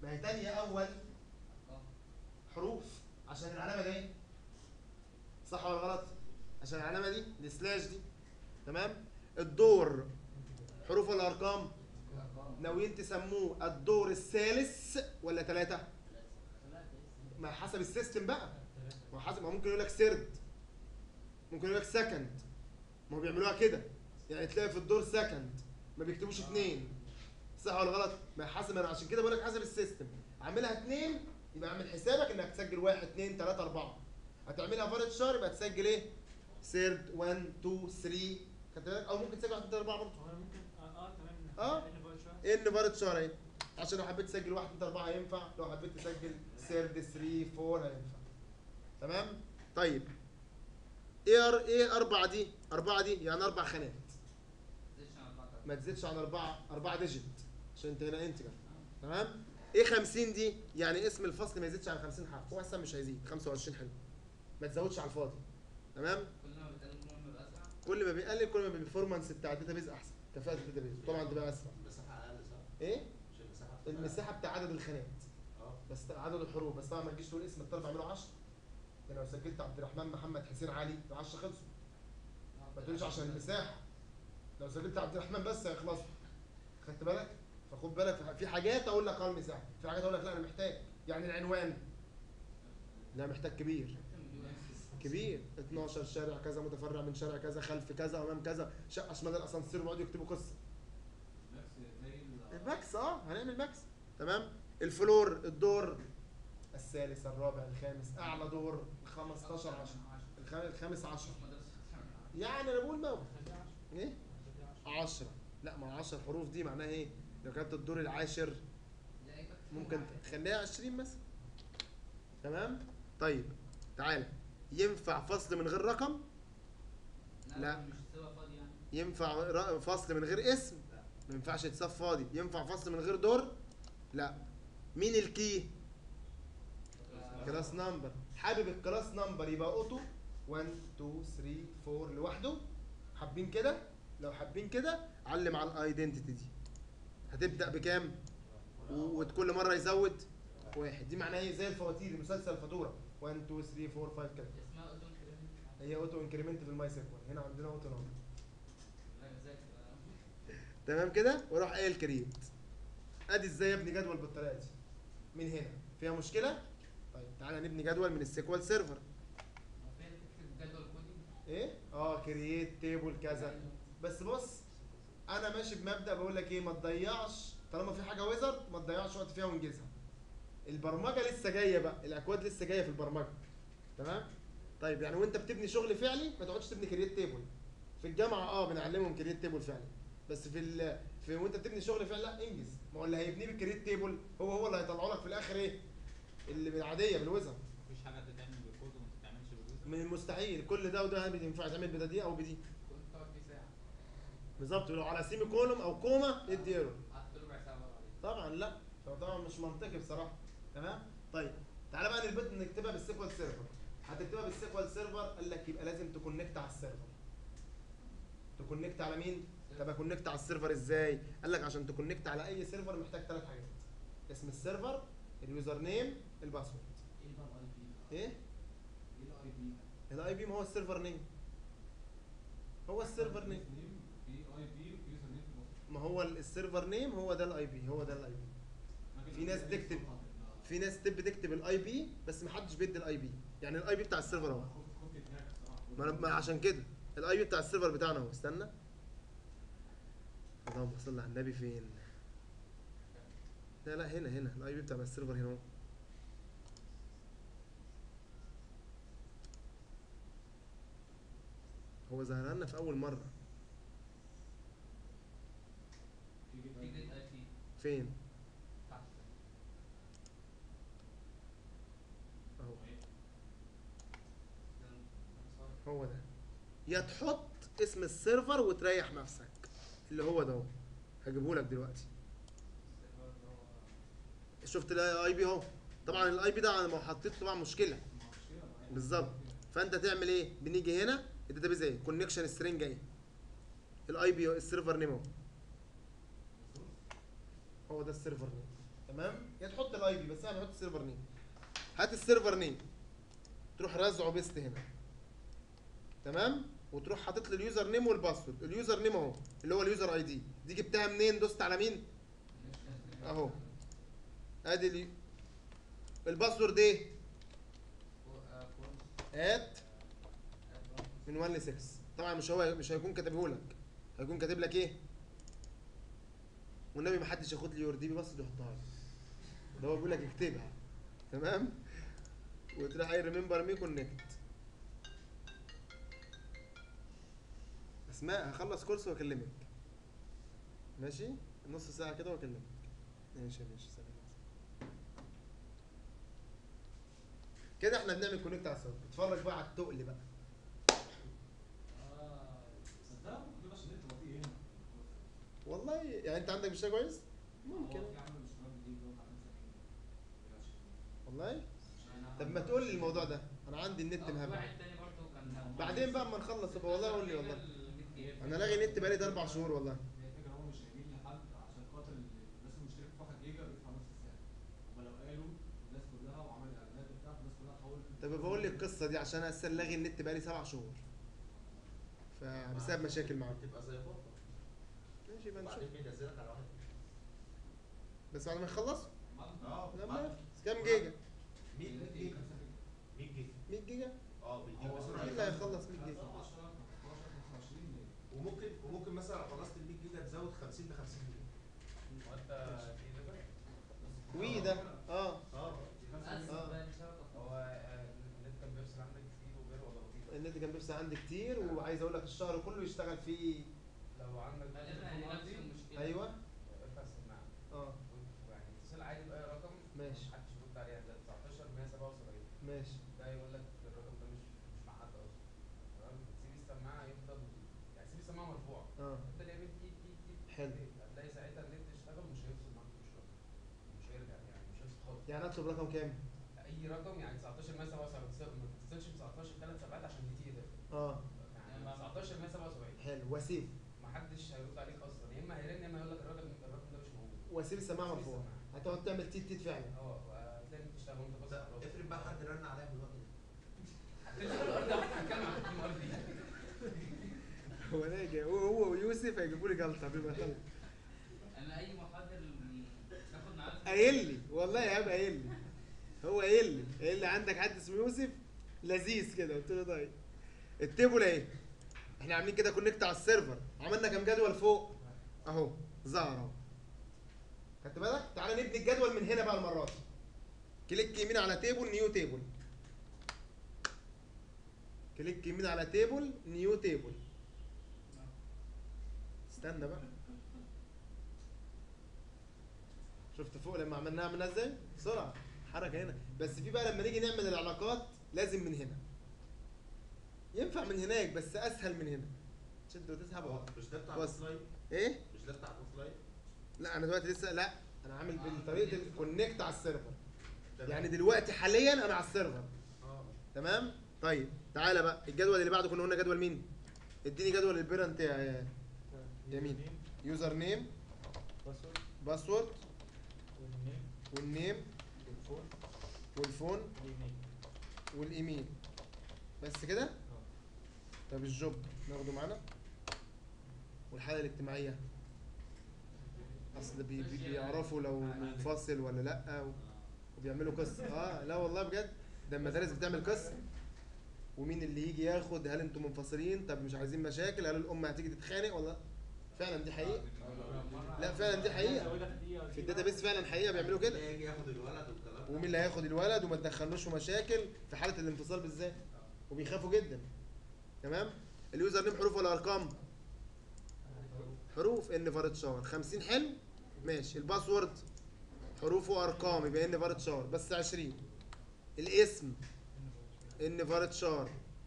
ما هي تانية اول ارقام حروف عشان العلامه دي صح ولا غلط عشان العلامه دي السلاش دي تمام الدور حروف ولا ارقام ارقام ناويين تسموه الدور الثالث ولا ثلاثة ما حسب السيستم بقى ما حسب ما ممكن يقول لك سرد ممكن يقول لك سكند ما هو بيعملوها كده يعني تلاقي في الدور سكند ما بيكتبوش اتنين صح ولا غلط ما حسب انا عشان كده بقول لك حسب السيستم عاملها اتنين يبقى اعمل حسابك انك تسجل واحد اتنين تلاتة اربعة هتعملها فارت شهر يبقى تسجل ايه سيرد 1 2 3 خدت بالك او ممكن تسجل 1 2 4 برضه هو أنا ممكن اه اه تمام آه. نحل فوق شوية. ايه ان فارت شهر اهي عشان لو حبيت تسجل 1 2 4 هينفع لو حبيت تسجل سيرد 3 4 هينفع تمام طيب ايه أر- ايه اربعة دي اربعة دي يعني اربع خانات زيش عن اربعة ما تزيدش عن اربعة اربعة ديجيت عشان انت هنا انتجر تمام ايه 50 دي يعني اسم الفصل ما يزيدش عن 50 حرف هو اصلا مش هيزيد 25 حلو ما تزودش على الفاضي تمام كل ما بتقلل كل ما بيبقى اسرع كل ما بيقلل كل ما البرفورمانس بتاع الداتابيز احسن كفاءه الداتابيز طبعا تبقى اسرع المساحه اقل صح؟ ايه مش المساحه بتبقى- المساحه بتاع عدد الخانات اه بس عدد الحروف بس طبعا ما تجيش تقول اسم الطالب اعمله 10 ده لو سجلت عبد الرحمن محمد حسين علي ال 10 خلصوا ما تقولش عشان المساحه لو سجلت عبد الرحمن بس هيخلصوا خدت بالك فخد بالك في حاجات اقول لك اه المساحه في حاجات اقول لك لا انا محتاج يعني العنوان لا محتاج كبير كبير 12 شارع كذا متفرع من شارع كذا خلف كذا امام كذا شقه شمال الاسانسير ويقعدوا يكتبوا قصه الماكس اه هنعمل ماكس تمام الفلور الدور الثالث الرابع الخامس اعلى دور 15 10 الخ- الخامس 10 يعني انا بقول موت ايه 10 لا ما 10 حروف دي معناها ايه لو كانت الدور العاشر ممكن تخليها 20 مثلا تمام طيب تعالى ينفع فصل من غير رقم لا. لا مش سوا فاضي يعني ينفع ر- فصل من غير اسم ما ينفعش يتساب فاضي ينفع فصل من غير دور لا مين الكي كلاس نمبر حابب الكلاس نمبر يبقى اوتو 1 2 3 4 لوحده حابين كده لو حابين كده علم على الايدنتيتي دي هتبدا بكام و- وكل مره يزود واحد دي معناها ايه زي الفواتير مسلسل فاتوره 1 2 3 4 5 كده اسمها اوتو انكريمنت هي اوتو انكريمنت في الماي سيكوال هنا عندنا اوتو نمبر لا ازاي تبقى تمام كده واروح قايل كريت ادي ازاي ابني جدول بالطريقه دي من هنا فيها مشكله طيب تعالى نبني جدول من السيكوال سيرفر هو فين تكتب جدول كودي ايه اه كرييت تيبل كذا بس بص انا ماشي بمبدا بقول لك ايه ما تضيعش طالما في حاجه ويزرد ما تضيعش وقت فيها وانجزها البرمجه لسه جايه بقى الاكواد لسه جايه في البرمجه تمام طيب يعني وانت بتبني شغل فعلي ما تقعدش تبني كرييت تيبل في الجامعه اه بنعلمهم كرييت تيبل فعلي بس في ال... في وانت بتبني شغل فعلي لا انجز ما هو اللي هيبنيه بالكرييت تيبل هو هو اللي هيطلعه لك في الاخر ايه اللي بالعاديه بالوزن مفيش حاجه تتعمل بالكود وما تتعملش بالوزن من المستحيل كل ده وده ينفع يتعمل بدي او بدي كنت تقعد فيه ساعة بالظبط ولو على سيمي كولوم او كوما ادي ايرور قعدت ربع ساعة ورا عليه طبعا لا طبعا مش منطقي بصراحه تمام طيب تعالى بقى نثبت نكتبها بالسيكوال سيرفر هتكتبها بالسيكوال سيرفر قال لك يبقى لازم تكونكت على السيرفر تكونكت على مين طب اكونكت على السيرفر ازاي قال لك عشان تكونكت على اي سيرفر محتاج ثلاث حاجات اسم السيرفر اليوزر نيم الباسورد ايه بقى الاي بي؟ ايه ايه الاي بي؟ الاي بي ما هو السيرفر نيم هو السيرفر نيم في اي بي وفي يوزر نيم في ما هو ال- السيرفر نيم هو ده الاي بي هو ده الاي بي في ناس بتكتب في ناس تب تكتب الاي بي بس محدش بيدي الاي بي يعني الاي بي بتاع السيرفر اهو ما أنا- ما عشان كده الاي بي بتاع السيرفر بتاعنا اهو استنى اللهم صل على النبي فين لا لا هنا هنا الاي بي بتاع السيرفر هنا اهو هو ظهر لنا في اول مره في جيت اي بي فين تحت اهو ده هو ده يا تحط اسم السيرفر وتريح نفسك اللي هو ده اهو هجيبه لك دلوقتي السيرفر اللي هو شفت الاي بي اهو طبعا الاي بي ده انا ما حطيت طبعا مشكله بالظبط فانت تعمل ايه بنيجي هنا الداتابيز ايه كونكشن سترينج ايه الاي بي السيرفر نيم اهو هو ده السيرفر نيم تمام يا تحط الاي بي بس انا بحط السيرفر نيم هات السيرفر نيم تروح رازعه بيست هنا تمام وتروح حاطط لي اليوزر نيم والباسورد اليوزر نيم اهو اللي هو اليوزر اي دي دي جبتها منين دوست على مين اهو ادي اليو... الباسورد ايه ات من 1 ل 6 طبعا مش هو مش هيكون كاتبه لك هيكون كاتب لك ايه والنبي ما حدش ياخد لي يور دي بي بس يحطها لي ده هو بيقول لك اكتبها تمام وتروح اي ريمبر مي كونكت اسماء هخلص كورس واكلمك ماشي نص ساعه كده واكلمك ماشي ماشي سلام كده احنا بنعمل كونكت على السيرفر اتفرج بقى على التقل بقى بس ده ممكن يبقى عشان انت بطيء هنا والله يعني انت عندك مشكله كويس ممكن هو في عمل اشتراك جديد اللي هو بتاع 5 جنيه والله طب ما تقول لي الموضوع ده انا عندي النت آه، مهبل واحد تاني برضه كان بعدين بقى اما نخلص يبقى والله قول لي والله والله انا لاغي نت بقالي ده اربع شهور والله هي الفكره هو مش قايلين لحد عشان خاطر الناس المشترك في 1 جيجا يدفع نص السعر هما لو قالوا الناس كلها وعمل اعلانات وبتاع الناس كلها تحول طب بقول لي القصه دي عشان انا اصلا لاغي النت بقالي سبع شهور فبسبب مشاكل معاهم تبقى زي فتره ماشي يبقى نشوف وبعدين بينزلك على واحد بس بعد ما يخلص اه لما كام جيجا 100 جيجا 100 جيجا 100 جيجا اه بيديك هو مثلا مين اللي هيخلص 100 جيجا 15 15 25 وممكن وممكن مثلا لو خلصت ال 100 جيجا تزود 50 ل 50 جيجا وانت في ليفل وي ده اه اه هو آه، النت كان بيفصل عندك كتير وغير ولا بطيء النت كان بيفصل عندي كتير وعايز اقول لك الشهر كله يشتغل فيه لو عندك تليفون ارضي ايوه ارفع السماعه اه يعني اتصل عادي باي رقم ماشي. محدش يرد عليها زي 19 177 ماشي ده يقول لك الرقم ده مش مش مع حد اصلا تمام تسيب السماعه يفضل يعني سيب السماعه مرفوعه اه انت اللي يعمل تيت تيت تيت حلو. هتلاقي ساعتها النت اشتغل مش هيفصل معاك مش رقم مش هيرجع يعني مش هيفصل خالص يعني اطلب رقم كام اي رقم يعني 19 177 ما تتصلش ب 19 ثلاث سبعات عشان دي تقدر اه يعني 19 177 حلو واسيب ما حدش هيرد عليك اصلا يا اما هيرن يا اما هيقول لك الرقم الرقم ده مش موجود واسيب السماعه واسيب مرفوعه السماعة. هتقعد تعمل تيت تيت فعلا اه وهتلاقي انت بتشتغل وانت بص طب على الرقم. افرض بقى حد رن عليا في الوقت ده التليفون الارضي احنا هنتكلم عن التليفون الارضي هو ناجي هو هو ويوسف هيجيبوا لي جلطه بما خلق انا اي محاضر باخد معاه قايل لي والله يا ابا قايل لي هو قايل لي قايل لي عندك حد اسمه يوسف لذيذ كده قلت له طيب التيبل اهي احنا عاملين كده كونكت على السيرفر عملنا كام جدول فوق اهو ظهر اهو خدت بالك تعالى نبني الجدول من هنا بقى المره دي كليك يمين على تيبل نيو تيبل كليك يمين على تيبل نيو تيبل استنى بقى شفت فوق لما عملناها عملناها ازاي بسرعه حركه هنا بس في بقى لما نيجي نعمل العلاقات لازم من هنا ينفع من هناك بس اسهل من هنا شد وتسحب هو اهو مش ده بتاع بص. الاوفلاين ايه مش ده بتاع الاوفلاين لا انا دلوقتي لسه لا انا عامل بطريقه الكونكت على السيرفر يعني دلوقتي حاليا انا على السيرفر اه تمام طيب تعالى بقى الجدول اللي بعده كنا قلنا جدول مين اديني جدول البيرنت يا يمين يوزر نيم باسورد باسورد والنيم والنيم والفون والفون والايميل والايميل بس كده طب الجوب ناخده معانا والحاله الاجتماعيه اصل بي بي بيعرفوا لو منفصل ولا لا و- وبيعملوا قصه اه لا والله بجد ده المدارس بتعمل قصه ومين اللي يجي ياخد هل انتم منفصلين طب مش عايزين مشاكل هل الام هتيجي تتخانق ولا فعلا دي حقيقه لا فعلا دي حقيقه في الداتابيس فعلا حقيقه بيعملوا كده يجي ياخد الولد والكلام ده. ومين اللي هياخد الولد وما تدخلوش في مشاكل في حاله الانفصال بالذات وبيخافوا جدا تمام اليوزر نيم حروف ولا ارقام حروف ان فارت شاور 50 حلو ماشي الباسورد حروف وارقام يبقى ان فارت شاور بس 20 الاسم ان فارت شاور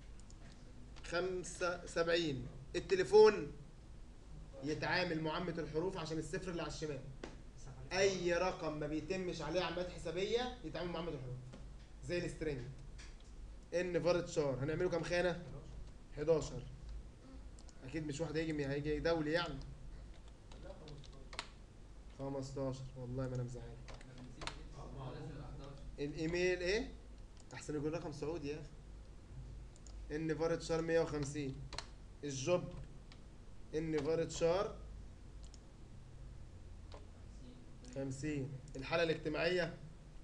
75 التليفون يتعامل معامله الحروف عشان الصفر اللي على الشمال اي رقم ما بيتمش عليه عمليات حسابيه يتعامل معامله الحروف زي السترينج ان فارت شار هنعمله كام خانه 11 اكيد مش واحد هيجي هيجي دولي يعني 15 والله ما انا مزعلك الايميل ايه احسن يكون رقم سعودي يا اخي ان فارت شار 150 الجوب ان فارت شار 50 الحاله الاجتماعيه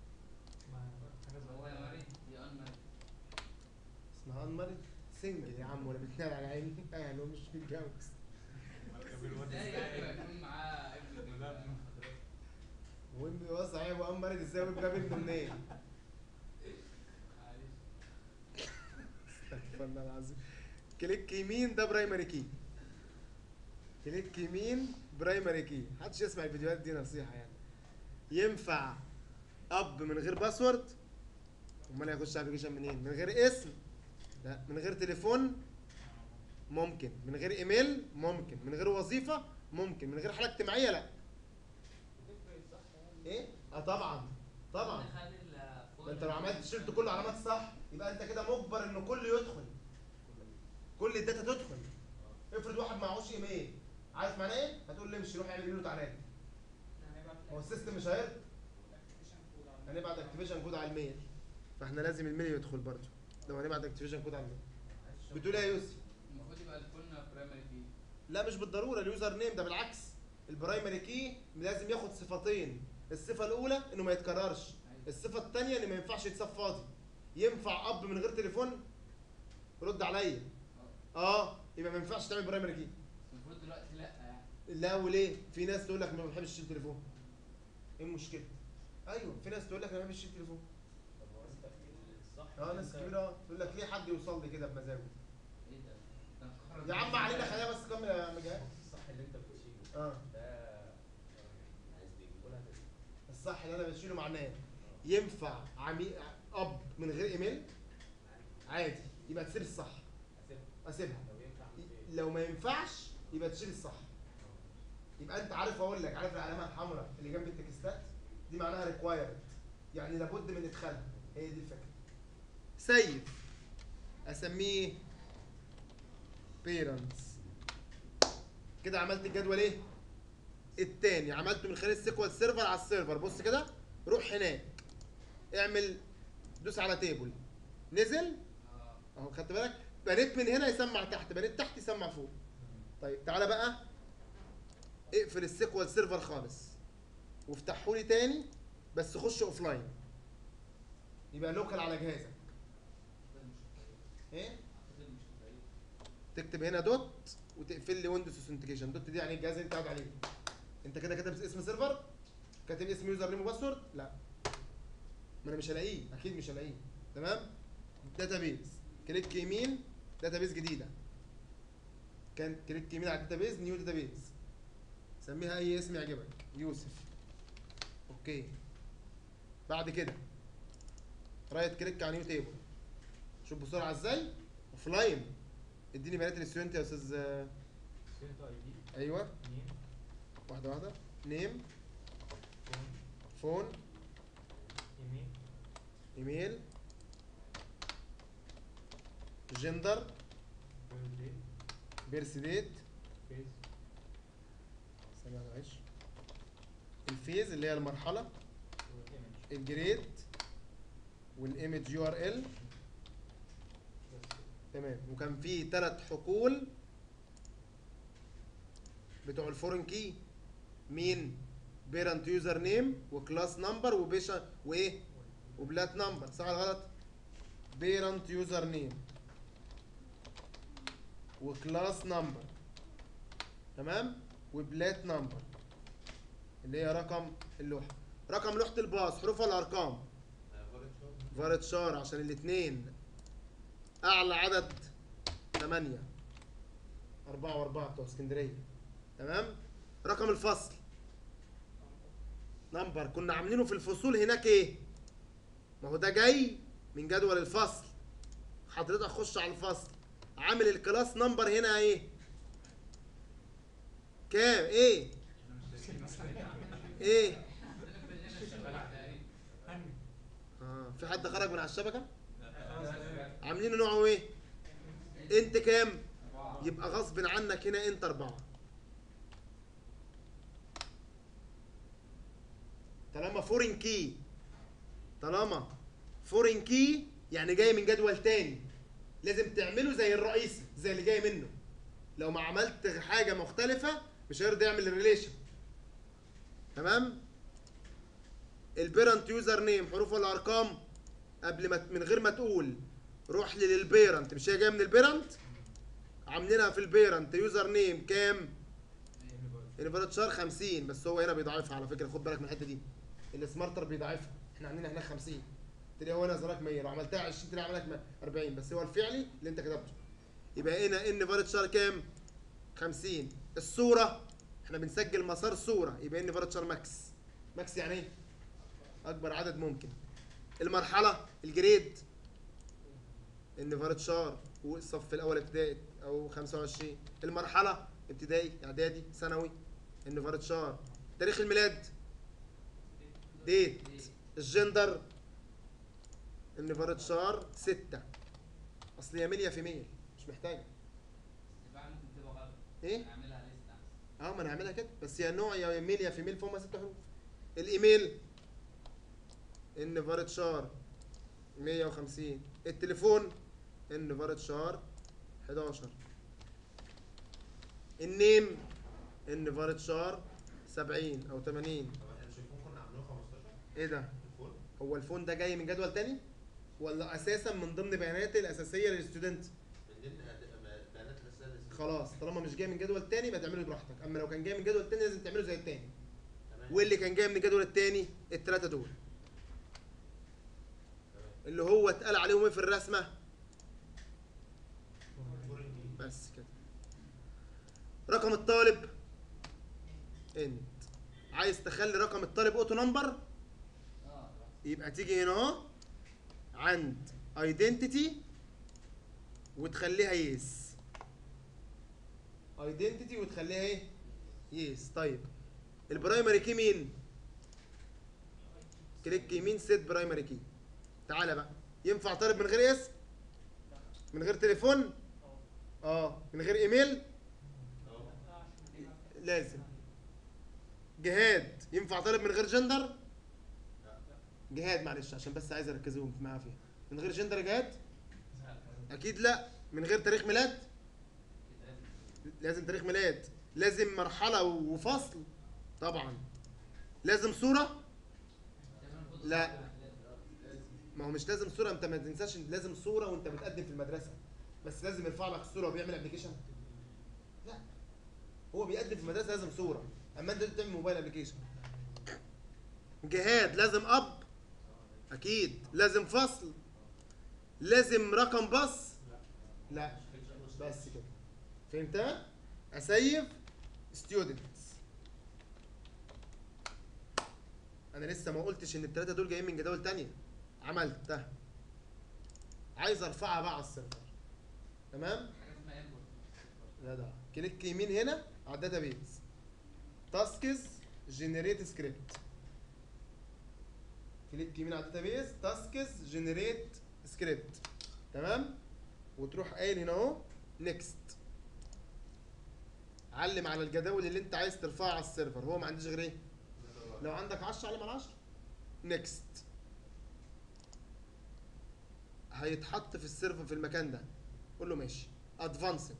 هو يا مريض يا ان مريض اسمها انمر سنجل يا عم ولا بتنام على عيني اهله مش بيتجوز ازاي يعني يكون معاه ابن جنب وين هو صحيح هو قام مريض ازاي وجاب ابنه منين؟ معلش استغفر الله العظيم كليك يمين ده برايمري كي كليك يمين برايمري كي محدش يسمع الفيديوهات دي نصيحه يعني ينفع اب من غير باسورد امال هيخش على الابلكيشن منين من غير اسم لا من غير تليفون ممكن من غير ايميل ممكن من غير وظيفه ممكن من غير حاله اجتماعيه لا ايه اه طبعا طبعا نخلي ده انت لو عملت شلت كل علامات صح يبقى انت كده مجبر ان كله يدخل كل الداتا تدخل افرض واحد معهوش ايميل عارف معناه ايه؟ هتقول له امشي روح اعمل ايميل وتعالى لي هو السيستم مش هيرضى هنبعت اكتيفيشن كود على الميل فاحنا لازم الميل يدخل برضه لو هنبعت اكتيفيشن كود على الميل بتقول ايه يا يوسف؟ المفروض يبقى الفون برايمري كي لا مش بالضروره اليوزر نيم ده بالعكس البرايمري كي لازم ياخد صفتين الصفه الاولى انه ما يتكررش الصفه الثانيه ان ما ينفعش يتساب فاضي ينفع اب من غير تليفون رد عليا اه يبقى ما ينفعش تعمل برايمري كي بس المفروض دلوقتي لا يعني لا وليه في ناس تقول لك ما بحبش اشيل تليفون ايه المشكله ايوه في ناس تقول لك انا ما بحبش اشيل تليفون طب هو انت الصح اه إن ناس أنت- كبيره اه تقول لك ليه حد يوصل لي كده بمزاجه ايه ده؟ ده انقهر يا عم علينا خلينا بس كمل يا مجاهد الصح اللي انت بتشيله اه ده قولها تاني. الصح اللي انا بشيله معناه ينفع عمي اب من غير ايميل عادي يبقى تسيب الصح هسيبها. اسيبها لو ينفع أعمل إيه؟ لو ما ينفعش يبقى تشيل الصح يبقى انت عارف اقول لك عارف العلامه الحمراء اللي جنب التكستات دي معناها ريكوايرد يعني لابد من ادخالها هي دي الفكره سيف اسميه بيرنتس كده عملت الجدول ايه التاني عملته من خلال السيكوال سيرفر على السيرفر بص كده روح هناك اعمل دوس على تيبل نزل اه اهو خدت بالك بنيت من هنا يسمع تحت بنيت تحت يسمع فوق طيب تعالى بقى اقفل السيكوال سيرفر خالص وافتحه لي تاني بس خش اوف لاين يبقى لوكال على جهازك اعتقد مش هتلاقيه ايه اعتقد مش هتلاقيه تكتب هنا دوت وتقفل لي ويندوز اوثنتيكيشن دوت دي يعني الجهاز اللي انت قاعد عليه انت كده كاتب اسم سيرفر كاتب اسم يوزر نيم وباسورد لا ما انا مش هلاقيه اكيد مش هلاقيه تمام داتابيز كليك يمين داتابيز جديده كان كليك يمين على الداتابيز نيو داتابيز سميها اي اسم يعجبك يوسف اوكي بعد كده رايت كليك على نيو تيبل شوف بسرعه ازاي اوف لاين اديني بيانات الستودنت يا استاذ آه، ستودنت اي دي ايوه نيم واحده واحده نيم فون فون ايميل ايميل جندر بيرثدي بيرث ديت فيس ثانية واحدة معلش الفيز اللي هي المرحلة والايمج الجريد والايمج يو ار ال بس تمام وكان في ثلاث حقول بتوع الفورن كي مين بيرنت يوزر نيم وكلاس نمبر وبيشا وايه وبلات نمبر صح ولا غلط بيرنت يوزر نيم وكلاس نمبر تمام وبلات نمبر اللي هي رقم اللوحه رقم لوحه الباص حروف ولا ارقام فارت شار عشان الاثنين اعلى عدد 8 4 و4 بتوع اسكندريه تمام رقم الفصل نمبر كنا عاملينه في الفصول هناك ايه ما هو ده جاي من جدول الفصل حضرتك خش على الفصل عامل الكلاس نمبر هنا ايه كام ايه ايه اه في حد خرج من على الشبكه عاملين نوعه ايه انت كام يبقى غصب عنك هنا انت اربعة طالما فورين كي طالما فورين كي يعني جاي من جدول تاني لازم تعمله زي الرئيسي زي اللي جاي منه لو ما عملت حاجه مختلفه مش هيرضى يعمل الريليشن تمام البيرنت يوزر نيم حروف ولا ارقام قبل ما من غير ما تقول روح لي للبيرنت مش هي جايه من البيرنت عاملينها في البيرنت يوزر نيم كام الانفراد شهر 50 بس هو هنا بيضاعفها على فكره خد بالك من الحته دي السمارتر بيضاعفها احنا عاملينها هناك 50 تلاقي هو نازل لك 100 لو عملتها 20 تلاقي عمل لك 40 بس هو الفعلي اللي انت كتبته يبقى هنا ان فارد شهر كام 50 الصوره احنا بنسجل مسار صوره يبقى ان فارد شهر ماكس ماكس يعني ايه اكبر عدد ممكن المرحله الجريد ان فارد شهر والصف الاول ابتدائي او 25 المرحله ابتدائي اعدادي ثانوي ان فارد شهر تاريخ الميلاد ديت الجندر ان فارد شهر ستة اصل هي ميل يا فيميل مش محتاجه يبقى ممكن تبقى غلط ايه نعملها ليست احسن اه ما انا هعملها كده بس هي نوع يا ميل يا فيميل فهم ست حروف الايميل ان فارد شهر 150 التليفون ان فارد شهر 11 النيم ان فارد شهر 70 او 80 طب احنا مش الفون كنا عاملينه 15 ايه ده الفون هو الفون ده جاي من جدول تاني ولا اساسا من ضمن بيانات الاساسيه للستودنت من ضمن أد- ما- البيانات الاساسيه اللي- خلاص طالما مش جاي من جدول تاني ما تعمله براحتك اما لو كان جاي من جدول تاني لازم تعمله زي التاني تمام واللي كان جاي من الجدول التاني التلاتة دول تمام اللي هو اتقال عليهم ايه في الرسمه فورين دي. بس كده رقم الطالب انت عايز تخلي رقم الطالب اوتو نمبر اه يبقى تيجي هنا اهو عند ايدنتيتي وتخليها يس ايدنتيتي وتخليها ايه يس طيب البرايمري كي مين كليك يمين سيت برايمري كي تعالى بقى ينفع طالب من غير اسم من غير تليفون اه من غير ايميل أهو. لازم جهاد ينفع طالب من غير جندر لا. جهاد معلش عشان بس عايز اركزهم معايا فيها من غير جندر يا جهاد اكيد لا من غير تاريخ ميلاد لازم تاريخ ميلاد لازم مرحله وفصل طبعا لازم صوره لا ما هو مش لازم صوره انت ما تنساش إن لازم صوره وانت بتقدم في المدرسه بس لازم يرفع لك الصوره وبيعمل ابلكيشن لا هو بيقدم في المدرسه لازم صوره اما انت بتعمل موبايل ابلكيشن جهاد لازم اب اكيد لازم فصل لازم رقم باص لا بس كده فهمتها اسيف ستودنتس انا لسه ما قلتش ان الثلاثه دول جايين من جداول تانية عملتها عايز ارفعها بقى على السيرفر تمام حاجه اسمها انبوت لا ده كليك يمين هنا على الداتابيز تاسكز جنريت سكريبت كليك يمين على الداتابيز تاسكز جنريت سكريبت تمام وتروح قايل هنا اهو نيكست علم على الجداول اللي انت عايز ترفعها على السيرفر هو ما عنديش غير ايه لو عندك 10 علم على 10 نيكست هيتحط في السيرفر في المكان ده قول له ماشي ادفانسد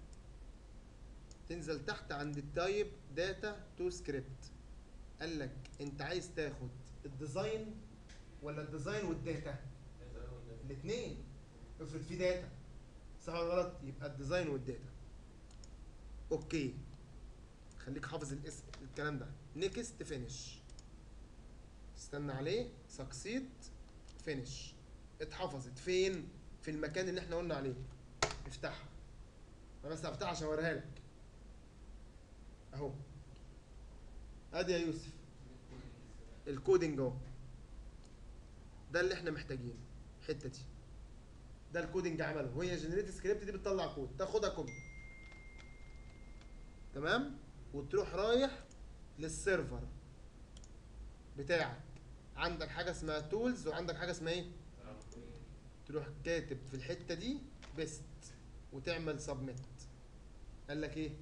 تنزل تحت عند التايب داتا تو سكريبت قال لك انت عايز تاخد الديزاين ولا الديزاين والداتا الاثنين افرض في داتا صح ولا غلط يبقى الديزاين والداتا اوكي خليك حافظ الاسم الكلام ده نيكست فينيش استنى عليه سكسيد فينيش اتحفظت فين في المكان اللي احنا قلنا عليه افتحها انا بس هفتحها عشان اوريها لك اهو ادي يا يوسف الكودينج اهو ده اللي احنا محتاجينه الحته دي ده الكودينج عمله وهي جنريت سكريبت دي بتطلع كود تاخدها كوبي تمام وتروح رايح للسيرفر بتاعك عندك حاجه اسمها تولز وعندك حاجه اسمها ايه تروح كاتب في الحته دي بيست وتعمل سبميت قال لك ايه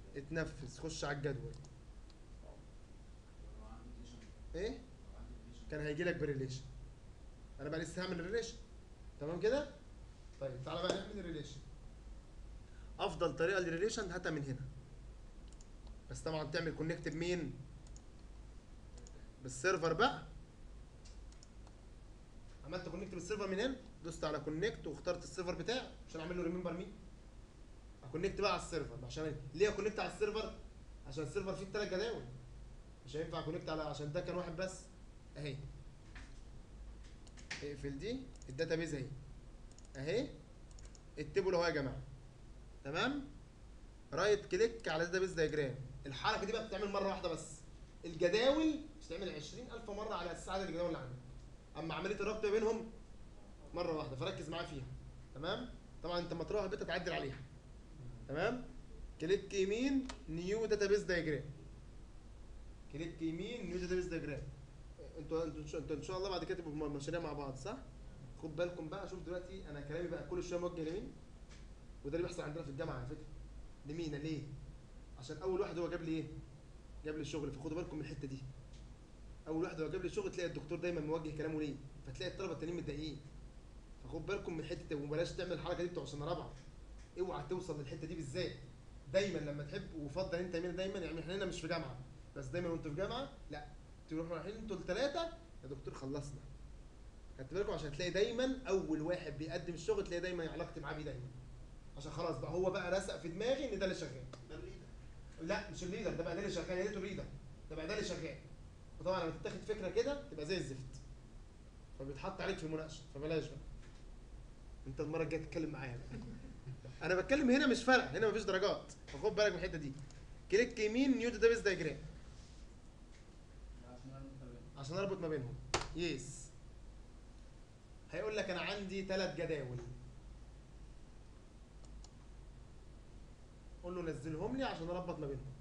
اتنفذ خش على الجدول لو عندي application- ايه لو عندي application كان هيجي لك بريليشن انا بقى لسه هعمل الريليشن تمام كده طيب تعالى بقى نعمل الريليشن افضل طريقه للريليشن هاتها من هنا بس طبعا تعمل كونكت بمين بالسيرفر بقى عملت كونكت بالسيرفر من هنا دوست على كونكت واخترت السيرفر بتاعي عشان اعمل له ريمبر مين اكونكت بقى على السيرفر عشان ليه اكونكت على السيرفر عشان السيرفر فيه الثلاث جداول مش هينفع اكونكت على عشان ده كان واحد بس اهي اقفل دي الداتابيز اهي اهي التيبل اهو يا جماعه تمام رايت كليك على داتابيز دايجرام الحركه دي بقى بتتعمل مره واحده بس الجداول بتتعمل 20000 مره على اساس عدد الجداول اللي عندك اما عمليه الربط ما بينهم مره واحده فركز معايا فيها تمام طبعا انت لما تروح البيت تعدل عليها تمام كليك يمين نيو داتابيز دايجرام كليك يمين نيو داتابيز دايجرام انتوا انتوا إن شاء- انتوا ان شاء الله بعد كده تبقوا مشاريع مع بعض صح خد بالكم بقى شوف دلوقتي انا كلامي بقى كل شويه موجه لمين وده اللي بيحصل عندنا في الجامعه على فكره لمين ليه عشان اول واحد هو جاب لي ايه جاب لي الشغل فخدوا بالكم من الحته دي اول واحد هو جاب لي الشغل تلاقي الدكتور دايما موجه كلامه ليه فتلاقي الطلبه التانيين متضايقين فخد بالكم من حته وبلاش تعمل الحركه دي بتوع سنه رابعه اوعى توصل للحته دي بالذات دايما لما تحب وفضل انت يمين دايما يعني احنا هنا مش في جامعه بس دايما وانتوا في جامعه لا تروحوا رايحين انتوا الثلاثه يا دكتور خلصنا خدت بالكم عشان تلاقي دايما اول واحد بيقدم الشغل تلاقي دايما علاقتي معاه بيه دايما عشان خلاص بقى هو بقى رسق في دماغي ان ده اللي شغال ده الليدر لا مش الليدر ده بقى ده اللي شغال يا ريته الليدر ده بقى ده اللي شغال وطبعا لما تتاخد فكره كده تبقى زي الزفت فبيتحط عليك في المناقشه فبلاش بقى انت المره الجايه تتكلم معايا بقى انا بتكلم هنا مش فارقه هنا مفيش درجات فخد بالك من الحته دي كليك يمين نيو داتابيس دايجرام عشان انا متابع عشان اربط ما بينهم يس هيقول لك انا عندي ثلاث جداول قول له نزلهم لي عشان اربط ما بينهم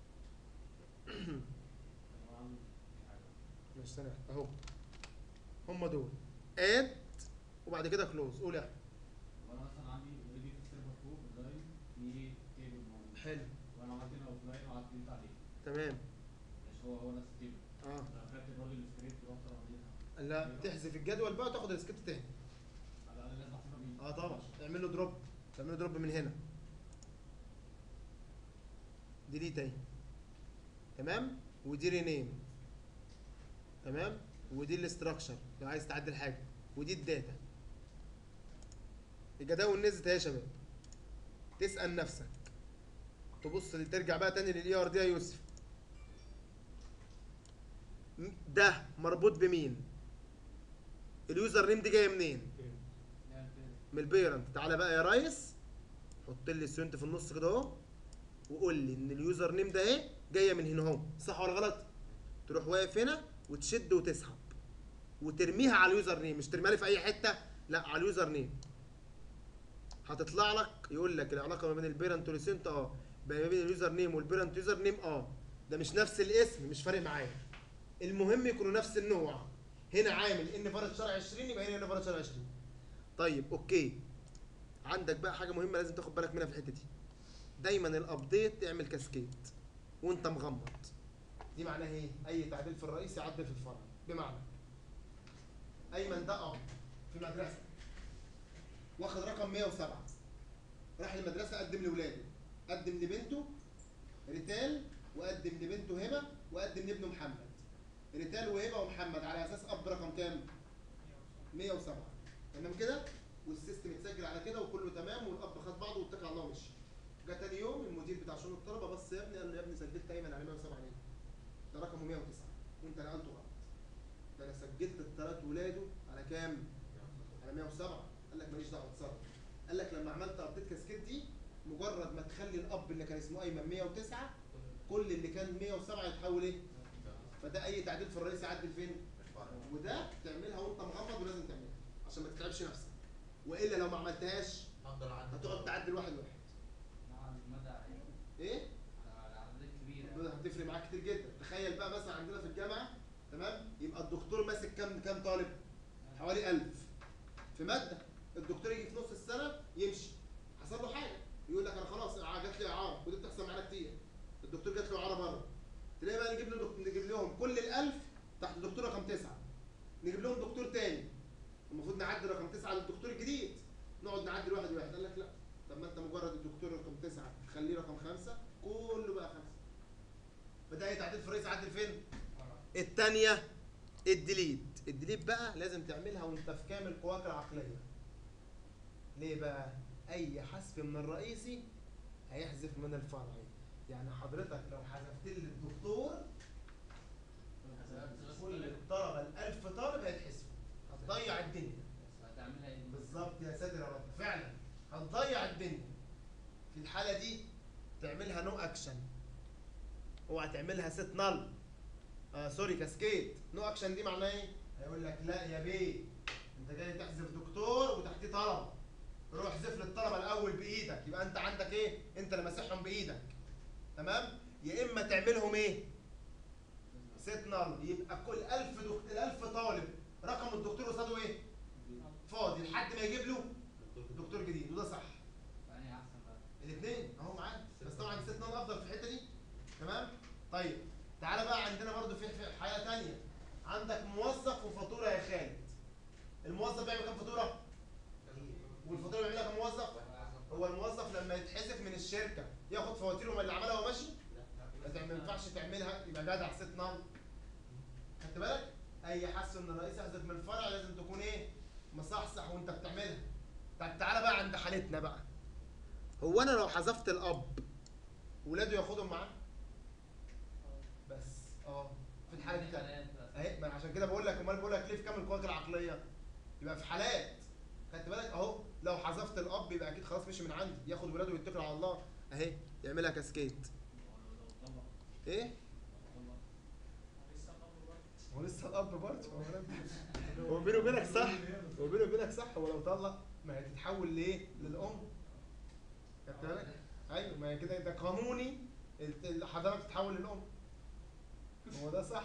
انا عامل حاجه مش سنة اهو هم دول اد وبعد كده كلوز قول يا أحمد. وانا مثلا عندي اوريدي في السيرفر فوق اونلاين في تيبل موجود حلو وانا عملت هنا اوف لاين وقعدت كلمت عليه تمام مش هو هو نفس التيبل اه انا خدت الراجل السكريبت ورحت رميتها لا تحذف الجدول بقى وتاخد السكريبت تاني على الاقل لازم احسبها بايدي اه طبعا اعمل له دروب تعمل له دروب من هنا ديليت اهي تمام ودي رينيم تمام ودي الاستراكشر لو عايز تعدل حاجه ودي الداتا الجداول نزلت اهي يا شباب تسال نفسك تبص ترجع بقى تاني للاي ار دي يا يوسف م- ده مربوط بمين اليوزر نيم دي جايه منين يعني كده. من البيرنت تعالى بقى يا ريس حط لي السيونت في النص كده اهو وقول لي ان اليوزر نيم ده اهي جايه من هنا اهو صح ولا غلط تروح واقف هنا وتشد وتسحب وترميها على اليوزر نيم مش ترميها لي في اي حته لا على اليوزر نيم هتطلع لك يقول لك العلاقه ما بين البيرنت والسيونت اه ما بين اليوزر نيم والبيرنت يوزر نيم اه ده مش نفس الاسم مش فارق معايا المهم يكونوا نفس النوع هنا عامل ان فرد شرع 20 يبقى هنا فرد شرع 20 طيب اوكي عندك بقى حاجه مهمه لازم تاخد بالك منها في الحته دي دايما الابديت تعمل كاسكيد وانت مغمض دي معناها ايه اي تعديل في الرئيس يعدل في الفرع بمعنى ايمن ده اب في مدرسه واخد رقم 107 راح المدرسه قدم لاولاده قدم لبنته ريتال وقدم لبنته هبه وقدم لابنه محمد ريتال وهبه ومحمد على اساس اب رقم كام 107 تمام كده والسيستم اتسجل على كده وكله تمام والاب خد بعضه واتكل على الله ومشي جه تاني يوم المدير بتاع شؤون الطلبه بص يا ابني قال له يا ابني سجلت ايمن على 107 ليه؟ ده رقمه 109 وانت نقلته غلط ده انا سجلت الثلاث ولاده على كام؟ على 107 قال لك ماليش دعوه اتصرف قال لك لما عملت ابديت كاسكيد دي مجرد ما تخلي الاب اللي كان اسمه ايمن 109 كل اللي كان 107 يتحول ايه؟ فده اي تعديل في الرئيس يعدل فين؟ وده تعملها وانت مغمض ولازم تعملها عشان ما تتعبش نفسك والا لو ما عملتهاش هفضل اعدل هتقعد تعدل واحد واحد مع المدى ايه؟ على الاعداد الكبيره هتفرق معاك كتير جدا تخيل بقى مثلا عندنا في الجامعه تمام يبقى الدكتور ماسك كام كام طالب حوالي 1000 في ماده الدكتور يجي في نص السنه يمشي حصل له حاجه يقول لك انا خلاص إعارة- جات لي اعاره ودي بتحصل معانا كتير الدكتور جات له اعاره بره تلاقي بقى نجيب له دك- نجيب لهم كل ال1000 تحت دكتور رقم تسعه نجيب لهم دكتور تاني المفروض نعدي رقم تسعة للدكتور الجديد نقعد نعدي واحد واحد قال لك لا طب ما انت مجرد الدكتور رقم تسعة تخليه رقم خمسة كله بقى خمسة فده اي تعديل في الرئيس عدل فين؟ التانية الديليت الديليت بقى لازم تعملها وانت في كامل قواك العقلية ليه بقى؟ أي حذف من الرئيسي هيحذف من الفرعي يعني حضرتك لو حذفت لي الدكتور كل الطلبة الألف طالب هيتحسبوا هتضيع الدنيا هتعملها ايه؟ بالظبط يا ساتر يا رب فعلا هتضيع الدنيا في الحالة دي تعملها نو أكشن اوعى تعملها ست نل آه سوري كاسكيد نو أكشن دي معناها إيه؟ هيقول لك لا يا بيه أنت جاي تحذف دكتور وتحتيه طلبة روح احذف لي الطلبة الأول بإيدك يبقى أنت عندك إيه؟ أنت اللي ماسحهم بإيدك تمام؟ يا إما تعملهم إيه؟ ست نل يبقى كل 1000 دكتور 1000 طالب رقم الدكتور قصاده إيه؟ فاضي لحد ما يجيب له دكتور جديد وده صح فأنهي أحسن بقى؟ الاثنين اهو معاك بس طبعا ست نال افضل في الحته دي تمام طيب تعالى بقى عندنا برضو في في حاجه تانية عندك موظف وفاتوره يا خالد الموظف بيعمل كام فاتوره والفاتوره بيعملها كام موظف هو الموظف لما يتحذف من الشركه ياخد فواتيره من اللي عملها وهو ماشي ما ما ينفعش تعملها يبقى جدع ست نال خدت بالك اي حس من الرئيس يحذف من الفرع لازم تكون ايه مصحصح وانت بتعملها طب تعالى بقى عند حالتنا بقى هو انا لو حذفت الاب ولاده ياخدهم معاه بس اه في الحاله دي كده حالات بس. اهي ما أنا عشان كده بقول لك امال بقول لك ليه في كامل القوات العقليه يبقى في حالات خدت بالك اهو لو حذفت الاب يبقى اكيد خلاص مشي من عندي ياخد ولاده ويتكل على الله اهي يعملها كاسكيد ايه هو لسه الاب برضه هو أنا- هو بيني وبينك صح هو بيني وبينك صح هو لو طلق ما هي تتحول لايه للام خدت بالك ايوه ما هي كده ده قانوني ال- الحضانه بتتحول للام هو ده صح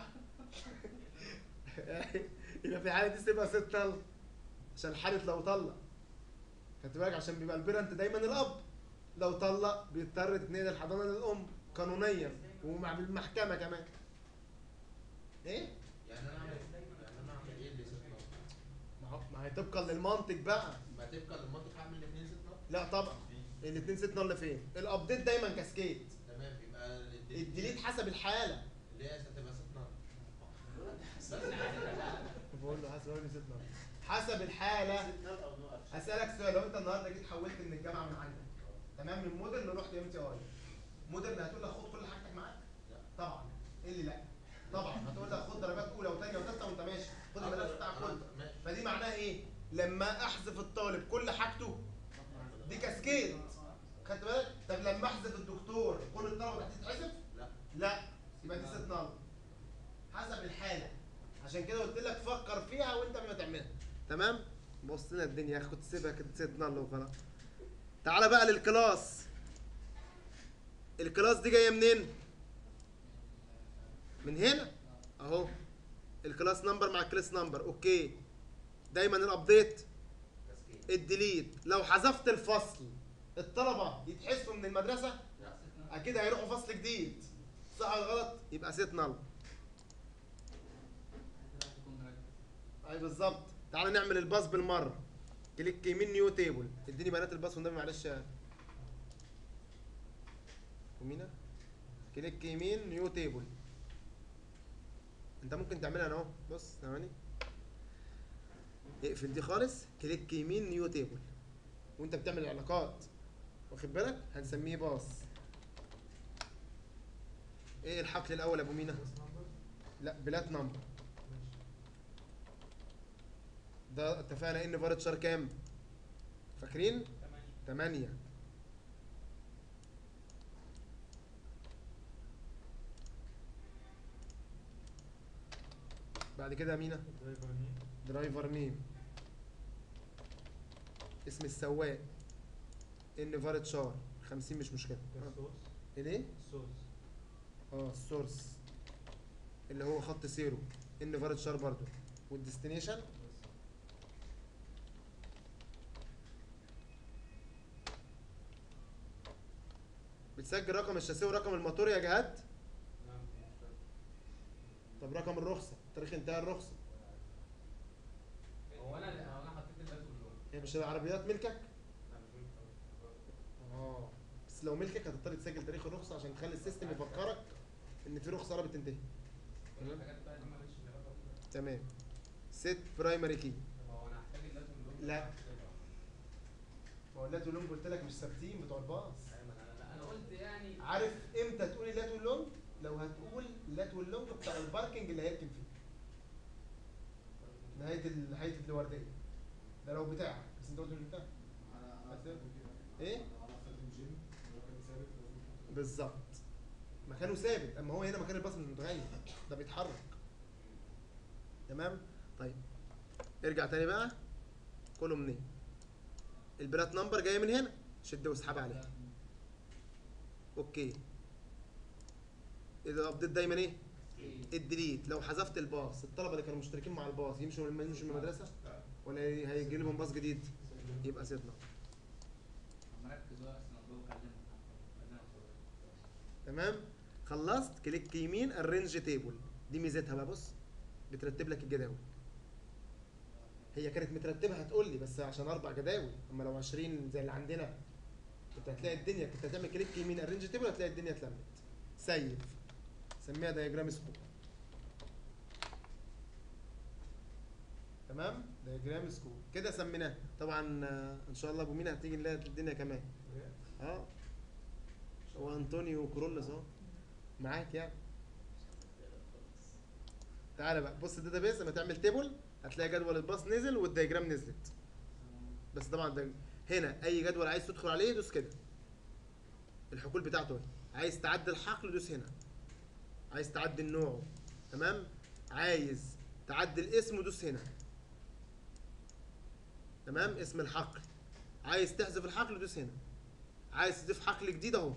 يبقى في الحاله دي تبقى ست طلق عشان حاله لو طلق خدت بالك عشان بيبقى البيرنت دايما الاب لو طلق بيضطر تتنقل الحضانه للام قانونيا ومع بالمحكمه كمان ايه يعني انا اعمل يعني انا اعمل ايه اللي ست نقط؟ ما هو ما هي طبقا للمنطق بقى ما تبقى للمنطق هعمل الاثنين ست نقط؟ لا طبعا الاثنين ست نل فين الابديت دايما كاسكيد تمام يبقى الديليت حسب الحاله اللي هي هتبقى ست نقط بقول له حسب ست نل حسب الحاله هسألك سؤال لو انت النهارده جيت حولت من الجامعه من عندك تمام من مودرن رحت ام تي اي مودرن هتقول لك خد كل حاجتك معاك لا. طبعا ايه اللي لا طبعا هتقول لك خد درجات اولى وثانيه وثالثه وانت ماشي خد المدرسه بتاعك كله ماشي. فدي معناها ايه لما احذف الطالب كل حاجته دي كاسكيد خدت بالك طب لما احذف الدكتور كل الطلبه تحت تتحذف لا لا يبقى دي ست نل حسب الحاله عشان كده قلت لك فكر فيها وانت قبل ما تعملها تمام بص لنا الدنيا كنت سيبها كده ست نل وخلاص تعالى بقى للكلاس الكلاس دي جايه منين من هنا اهو الكلاس نمبر مع الكلاس نمبر اوكي دايما الابديت تسكين الديليت لو حذفت الفصل الطلبه يتحسوا من المدرسه اكيد هيروحوا فصل جديد صح ولا غلط يبقى ست نل اي بالظبط تعالى نعمل الباص بالمره كليك يمين نيو تيبل اديني بيانات الباص والنبي معلش يا يمينة كليك يمين نيو تيبل انت ممكن تعملها انا اهو بص ثواني اقفل دي خالص كليك يمين نيو تيبل وانت بتعمل العلاقات واخد بالك هنسميه باص ايه الحقل الاول يا ابو مينا لا بلات نمبر ده اتفقنا ان فارت شهر كام فاكرين تمانية 8 بعد كده يا مينا درايفر نيم درايفر نيم اسم السواق ان فارت شهر 50 مش مشكله ده السورس الايه السورس اه السورس اللي هو خط سيرو ان فارت شهر برضو والديستنيشن بس بتسجل رقم الشاسيه ورقم الموتور يا جهاد نعم طب رقم الرخصه تاريخ انتهاء الرخصه هو انا هو انا حطيت اللات واللون هي مش العربيات ملكك لا مش ممكن اه بس لو ملكك هتضطر تسجل تاريخ الرخصه عشان تخلي السيستم يفكرك ان في رخصه قربت تنتهي كل الحاجات بقى دي ماليش علاقه بيها تمام ست برايمري كي طب هو انا هحتاج اللات واللون لا. ما هو اللات واللونج قلت لك مش ثابتين بتوع الباص ايوه انا انا انا قلت يعني عارف امتى تقول اللات واللونج لو هتقول اللات واللونج بتاع الباركنج اللي هيركن فيه نهايه ال- نهايه الورديه ده لو بتاعك بس انت قلت مش بتاعك انا انا هتلاقي- أستخدم كده. إيه؟ انا انا استخدم جيم لو كان ثابت لازم أحط- بالظبط مكانه ثابت اما هو هنا مكان الباص مش متغير ده بيتحرك تمام طيب ارجع تاني بقى كله منين البلات نمبر جايه من هنا شد واسحب عليها اوكي اذا ابديت دايما ايه الديليت لو حذفت الباص الطلبه اللي كانوا مشتركين مع الباص يمشوا يمشوا من المدرسه ولا هيجي لهم باص جديد يبقى سيبنا مركز بقى اصلا جوه كلمه كلمه صغيره تمام خلصت كليك يمين الرينج تيبل دي ميزتها بقى بص بترتب لك الجداول هي كانت مترتبه هتقول لي بس عشان اربع جداول اما لو 20 زي اللي عندنا كنت هتلاقي الدنيا كنت هتعمل كليك يمين الرينج تيبل هتلاقي الدنيا اتلمت سيف سميها دايجرام سكول تمام دايجرام سكول كده سميناه طبعا آه، ان شاء الله ابو مينا هتيجي نلاقي الدنيا كمان اه هو انطونيو كرولس اهو معاك يعني تعالى بقى بص الداتابيس لما تعمل تيبل هتلاقي جدول الباص نزل والدياجرام نزلت بس طبعا ده هنا اي جدول عايز تدخل عليه دوس كده الحقول بتاعته اهي عايز تعدل حقل دوس هنا عايز تعدل نوعه تمام عايز تعدل اسمه دوس هنا تمام اسم الحقل عايز تحذف الحقل دوس هنا عايز تضيف حقل جديد اهو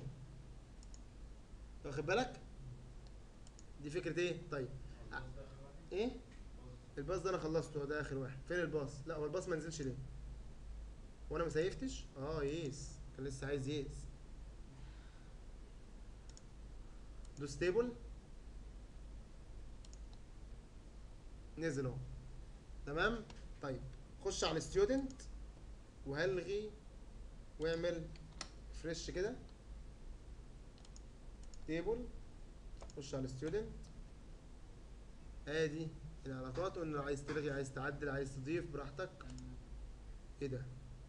واخد بالك دي فكره ايه طيب ع- ايه الباص ده انا خلصته ده اخر واحد فين الباص لا هو الباص ما نزلش ليه وانا ما سيفتش اه يس كان لسه عايز يس دوس تيبل نزل اهو تمام طيب خش على الستودنت وهلغي واعمل فريش كده تيبل خش على الستودنت ادي العلاقات قلنا لو عايز تلغي عايز تعدل عايز تضيف براحتك ايه ده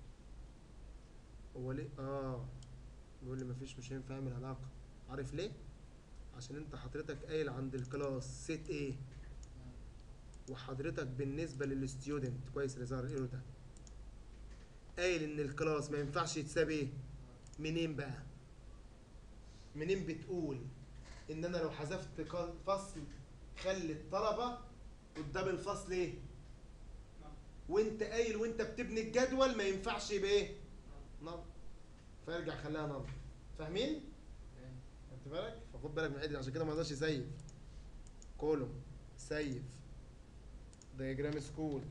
هو ليه اه بيقول لي مفيش مش هينفع اعمل علاقه عارف ليه عشان انت حضرتك قايل عند الكلاس سيت ايه وحضرتك بالنسبه للستودنت كويس اللي ظهر الايرور ده قايل ان الكلاس ما ينفعش يتساب ايه منين بقى منين بتقول ان انا لو حذفت ق- فصل خلي الطلبه قدام الفصل ايه وانت قايل وانت بتبني الجدول ما ينفعش يبقى ايه نل فارجع خليها نل فاهمين خدت بالك فخد بالك من الحته دي، عشان كده ما رضاش يسيف كولوم سيف دياجرام سكول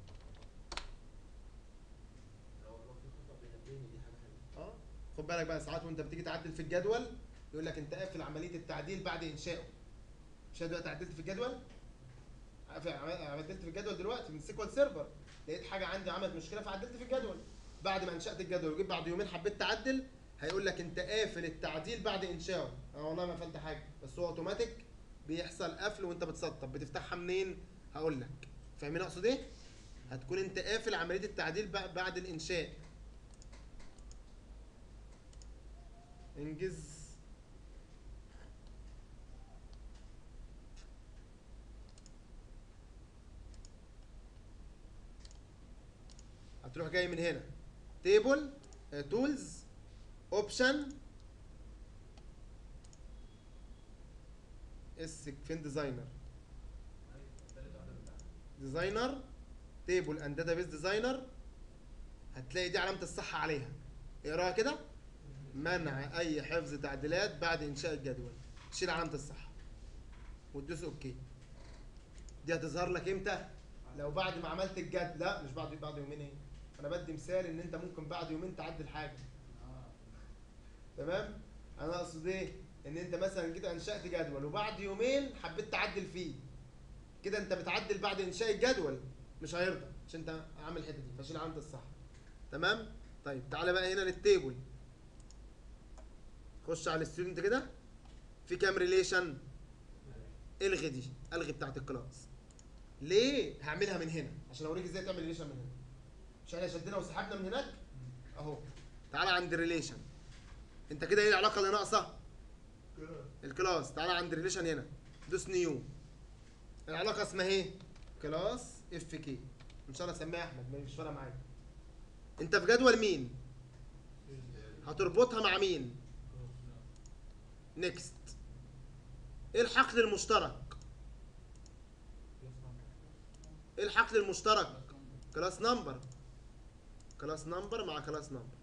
لو لو في خطأ بينبهني دي حاجة حلوة اه خد بالك بقى ساعات وانت بتيجي تعدل في الجدول يقول لك انت قافل عمليه التعديل بعد انشائه مش أنا دلوقتي عدلت في الجدول قافل- عمل- عدلت في الجدول دلوقتي من سيكوال سيرفر لقيت حاجه عندي عملت مشكله فعدلت في الجدول بعد ما انشات الجدول وجيت بعد يومين حبيت تعدل هيقول لك انت قافل التعديل بعد انشائه انا والله ما قفلت حاجه بس هو اوتوماتيك بيحصل قفل وانت بتسطب بتفتحها منين هقول لك فاهمين اقصد ايه هتكون انت قافل عمليه التعديل بع- بعد الانشاء انجز هتروح جاي من هنا تيبل تولز اوبشن اس فين ديزاينر تالت واحدة بتاعتي ديزاينر تيبل اند داتابيس ديزاينر هتلاقي دي علامه الصح عليها اقراها كده منع اي حفظ تعديلات بعد انشاء الجدول شيل علامه الصح وتدوس اوكي دي هتظهر لك امتى لو بعد ما عملت الجد لا مش بعد بعد يومين ايه انا بدي مثال ان انت ممكن بعد يومين تعدل حاجه تمام انا اقصد ايه ان انت مثلا جيت انشات جدول وبعد يومين حبيت تعدل فيه كده انت بتعدل بعد انشاء الجدول مش هيرضى عشان انت عامل الحته دي فشيل علامه الصح تمام طيب تعالى بقى هنا للتيبل خش على الستودنت كده في كام ريليشن الغي دي الغي بتاعت الكلاس ليه هعملها من هنا عشان اوريك ازاي تعمل ريليشن من هنا مش احنا شدنا وسحبنا من هناك اهو تعالى عند الريليشن انت كده ايه العلاقه اللي ناقصه الكلاس تعالى عند الريليشن هنا دوس نيو العلاقه اسمها ايه كلاس اف كي ان شاء الله اسميها احمد مش فارقه معايا انت في جدول مين هتربطها مع مين نيكست ايه الحقل المشترك ايه الحقل المشترك كلاس نمبر كلاس نمبر مع كلاس نمبر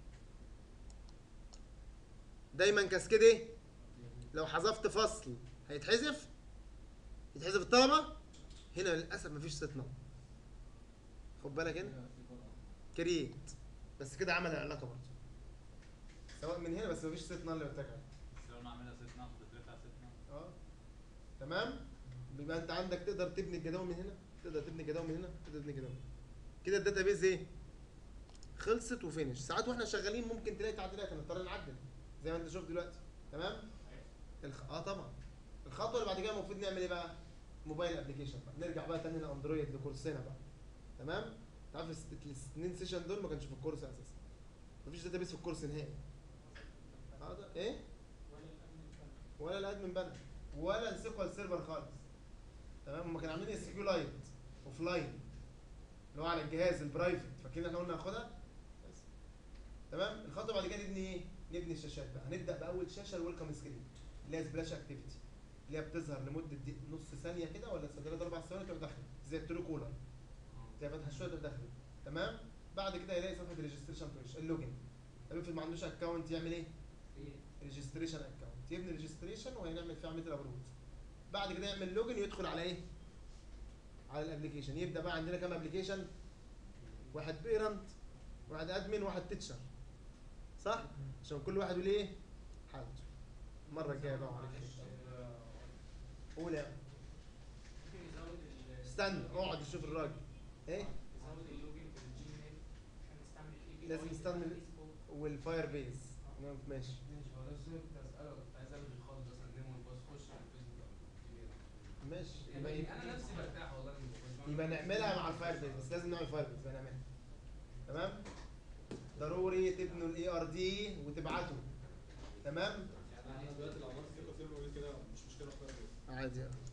دايما كاسكيد ايه لو حذفت فصل هيتحذف يتحذف الطلبه هنا للاسف مفيش ست نمبر خد بالك هنا كرييت بس كده عمل العلاقه برضه سواء من هنا بس مفيش ست نمبر اللي بتاعك بس لو انا عاملها ست نقط بترفع ست نقط اه تمام بيبقى انت عندك تقدر تبني الجداول من هنا تقدر تبني الجداول من هنا تقدر تبني الجداول من هنا. كده الداتابيز ايه خلصت وفينش ساعات واحنا شغالين ممكن تلاقي تعديلات هنضطر نعدل زي ما انت شفت دلوقتي تمام الخ... اه طبعا الخطوه اللي بعد كده المفروض نعمل ايه بقى موبايل ابلكيشن بقى نرجع بقى تاني لاندرويد لكورسنا بقى تمام انت عارف الست- الاثنين سيشن دول ما كانش في الكورس اساسا مفيش داتابيز في الكورس نهائي اه ده ايه ولا الادمن بانر ولا السيكوال سيرفر خالص تمام هم كانوا عاملين اس كيو لايت اوف لاين اللي هو على الجهاز البرايفت فاكرين احنا قلنا ناخدها بس تمام الخطوه بعد كده نبني ايه نبني الشاشات بقى هنبدا باول شاشه الويلكم سكرين اللي هي سبلاش اكتيفيتي اللي هي بتظهر لمده دي نص ثانيه كده ولا ثلاث اربع ثواني تروح داخله زي الترو كولر زي فتح شويه تروح داخله تمام بعد كده يلاقي صفحه ريجستريشن بيج اللوجن طب افرض ما عندوش اكونت يعمل ايه ريجستريشن اكونت يبني ريجستريشن وهنعمل فيه عمليه الابروت بعد كده يعمل لوجن يدخل على ايه على الابلكيشن يبدا بقى عندنا كام ابلكيشن واحد بيرنت واحد ادمن واحد تيتشر صح عشان كل واحد وليه ايه حالته المره الجايه بقى معلش قول يا ممكن يزود ال استنى اقعد شوف الراجل ايه يزود اللوجن في الجيميل عشان نستعمل الاي بي لازم نستعمل والفاير بيز ماشي ماشي هو ده السؤال كنت اساله كنت عايز الغي خالص مثلا نيم والباص خش على الفيسبوك او الجيميل ماشي يبقى, يعني انا نفسي برتاح والله لما بخش يبقى نعملها مع الفاير بيز بس لازم نعمل فاير بيز يبقى نعملها تمام ضروري تبنوا الاي ار دي وتبعته تمام يعني انا دلوقتي لو عملت كده سيرفر كده مش مشكله خالص عادي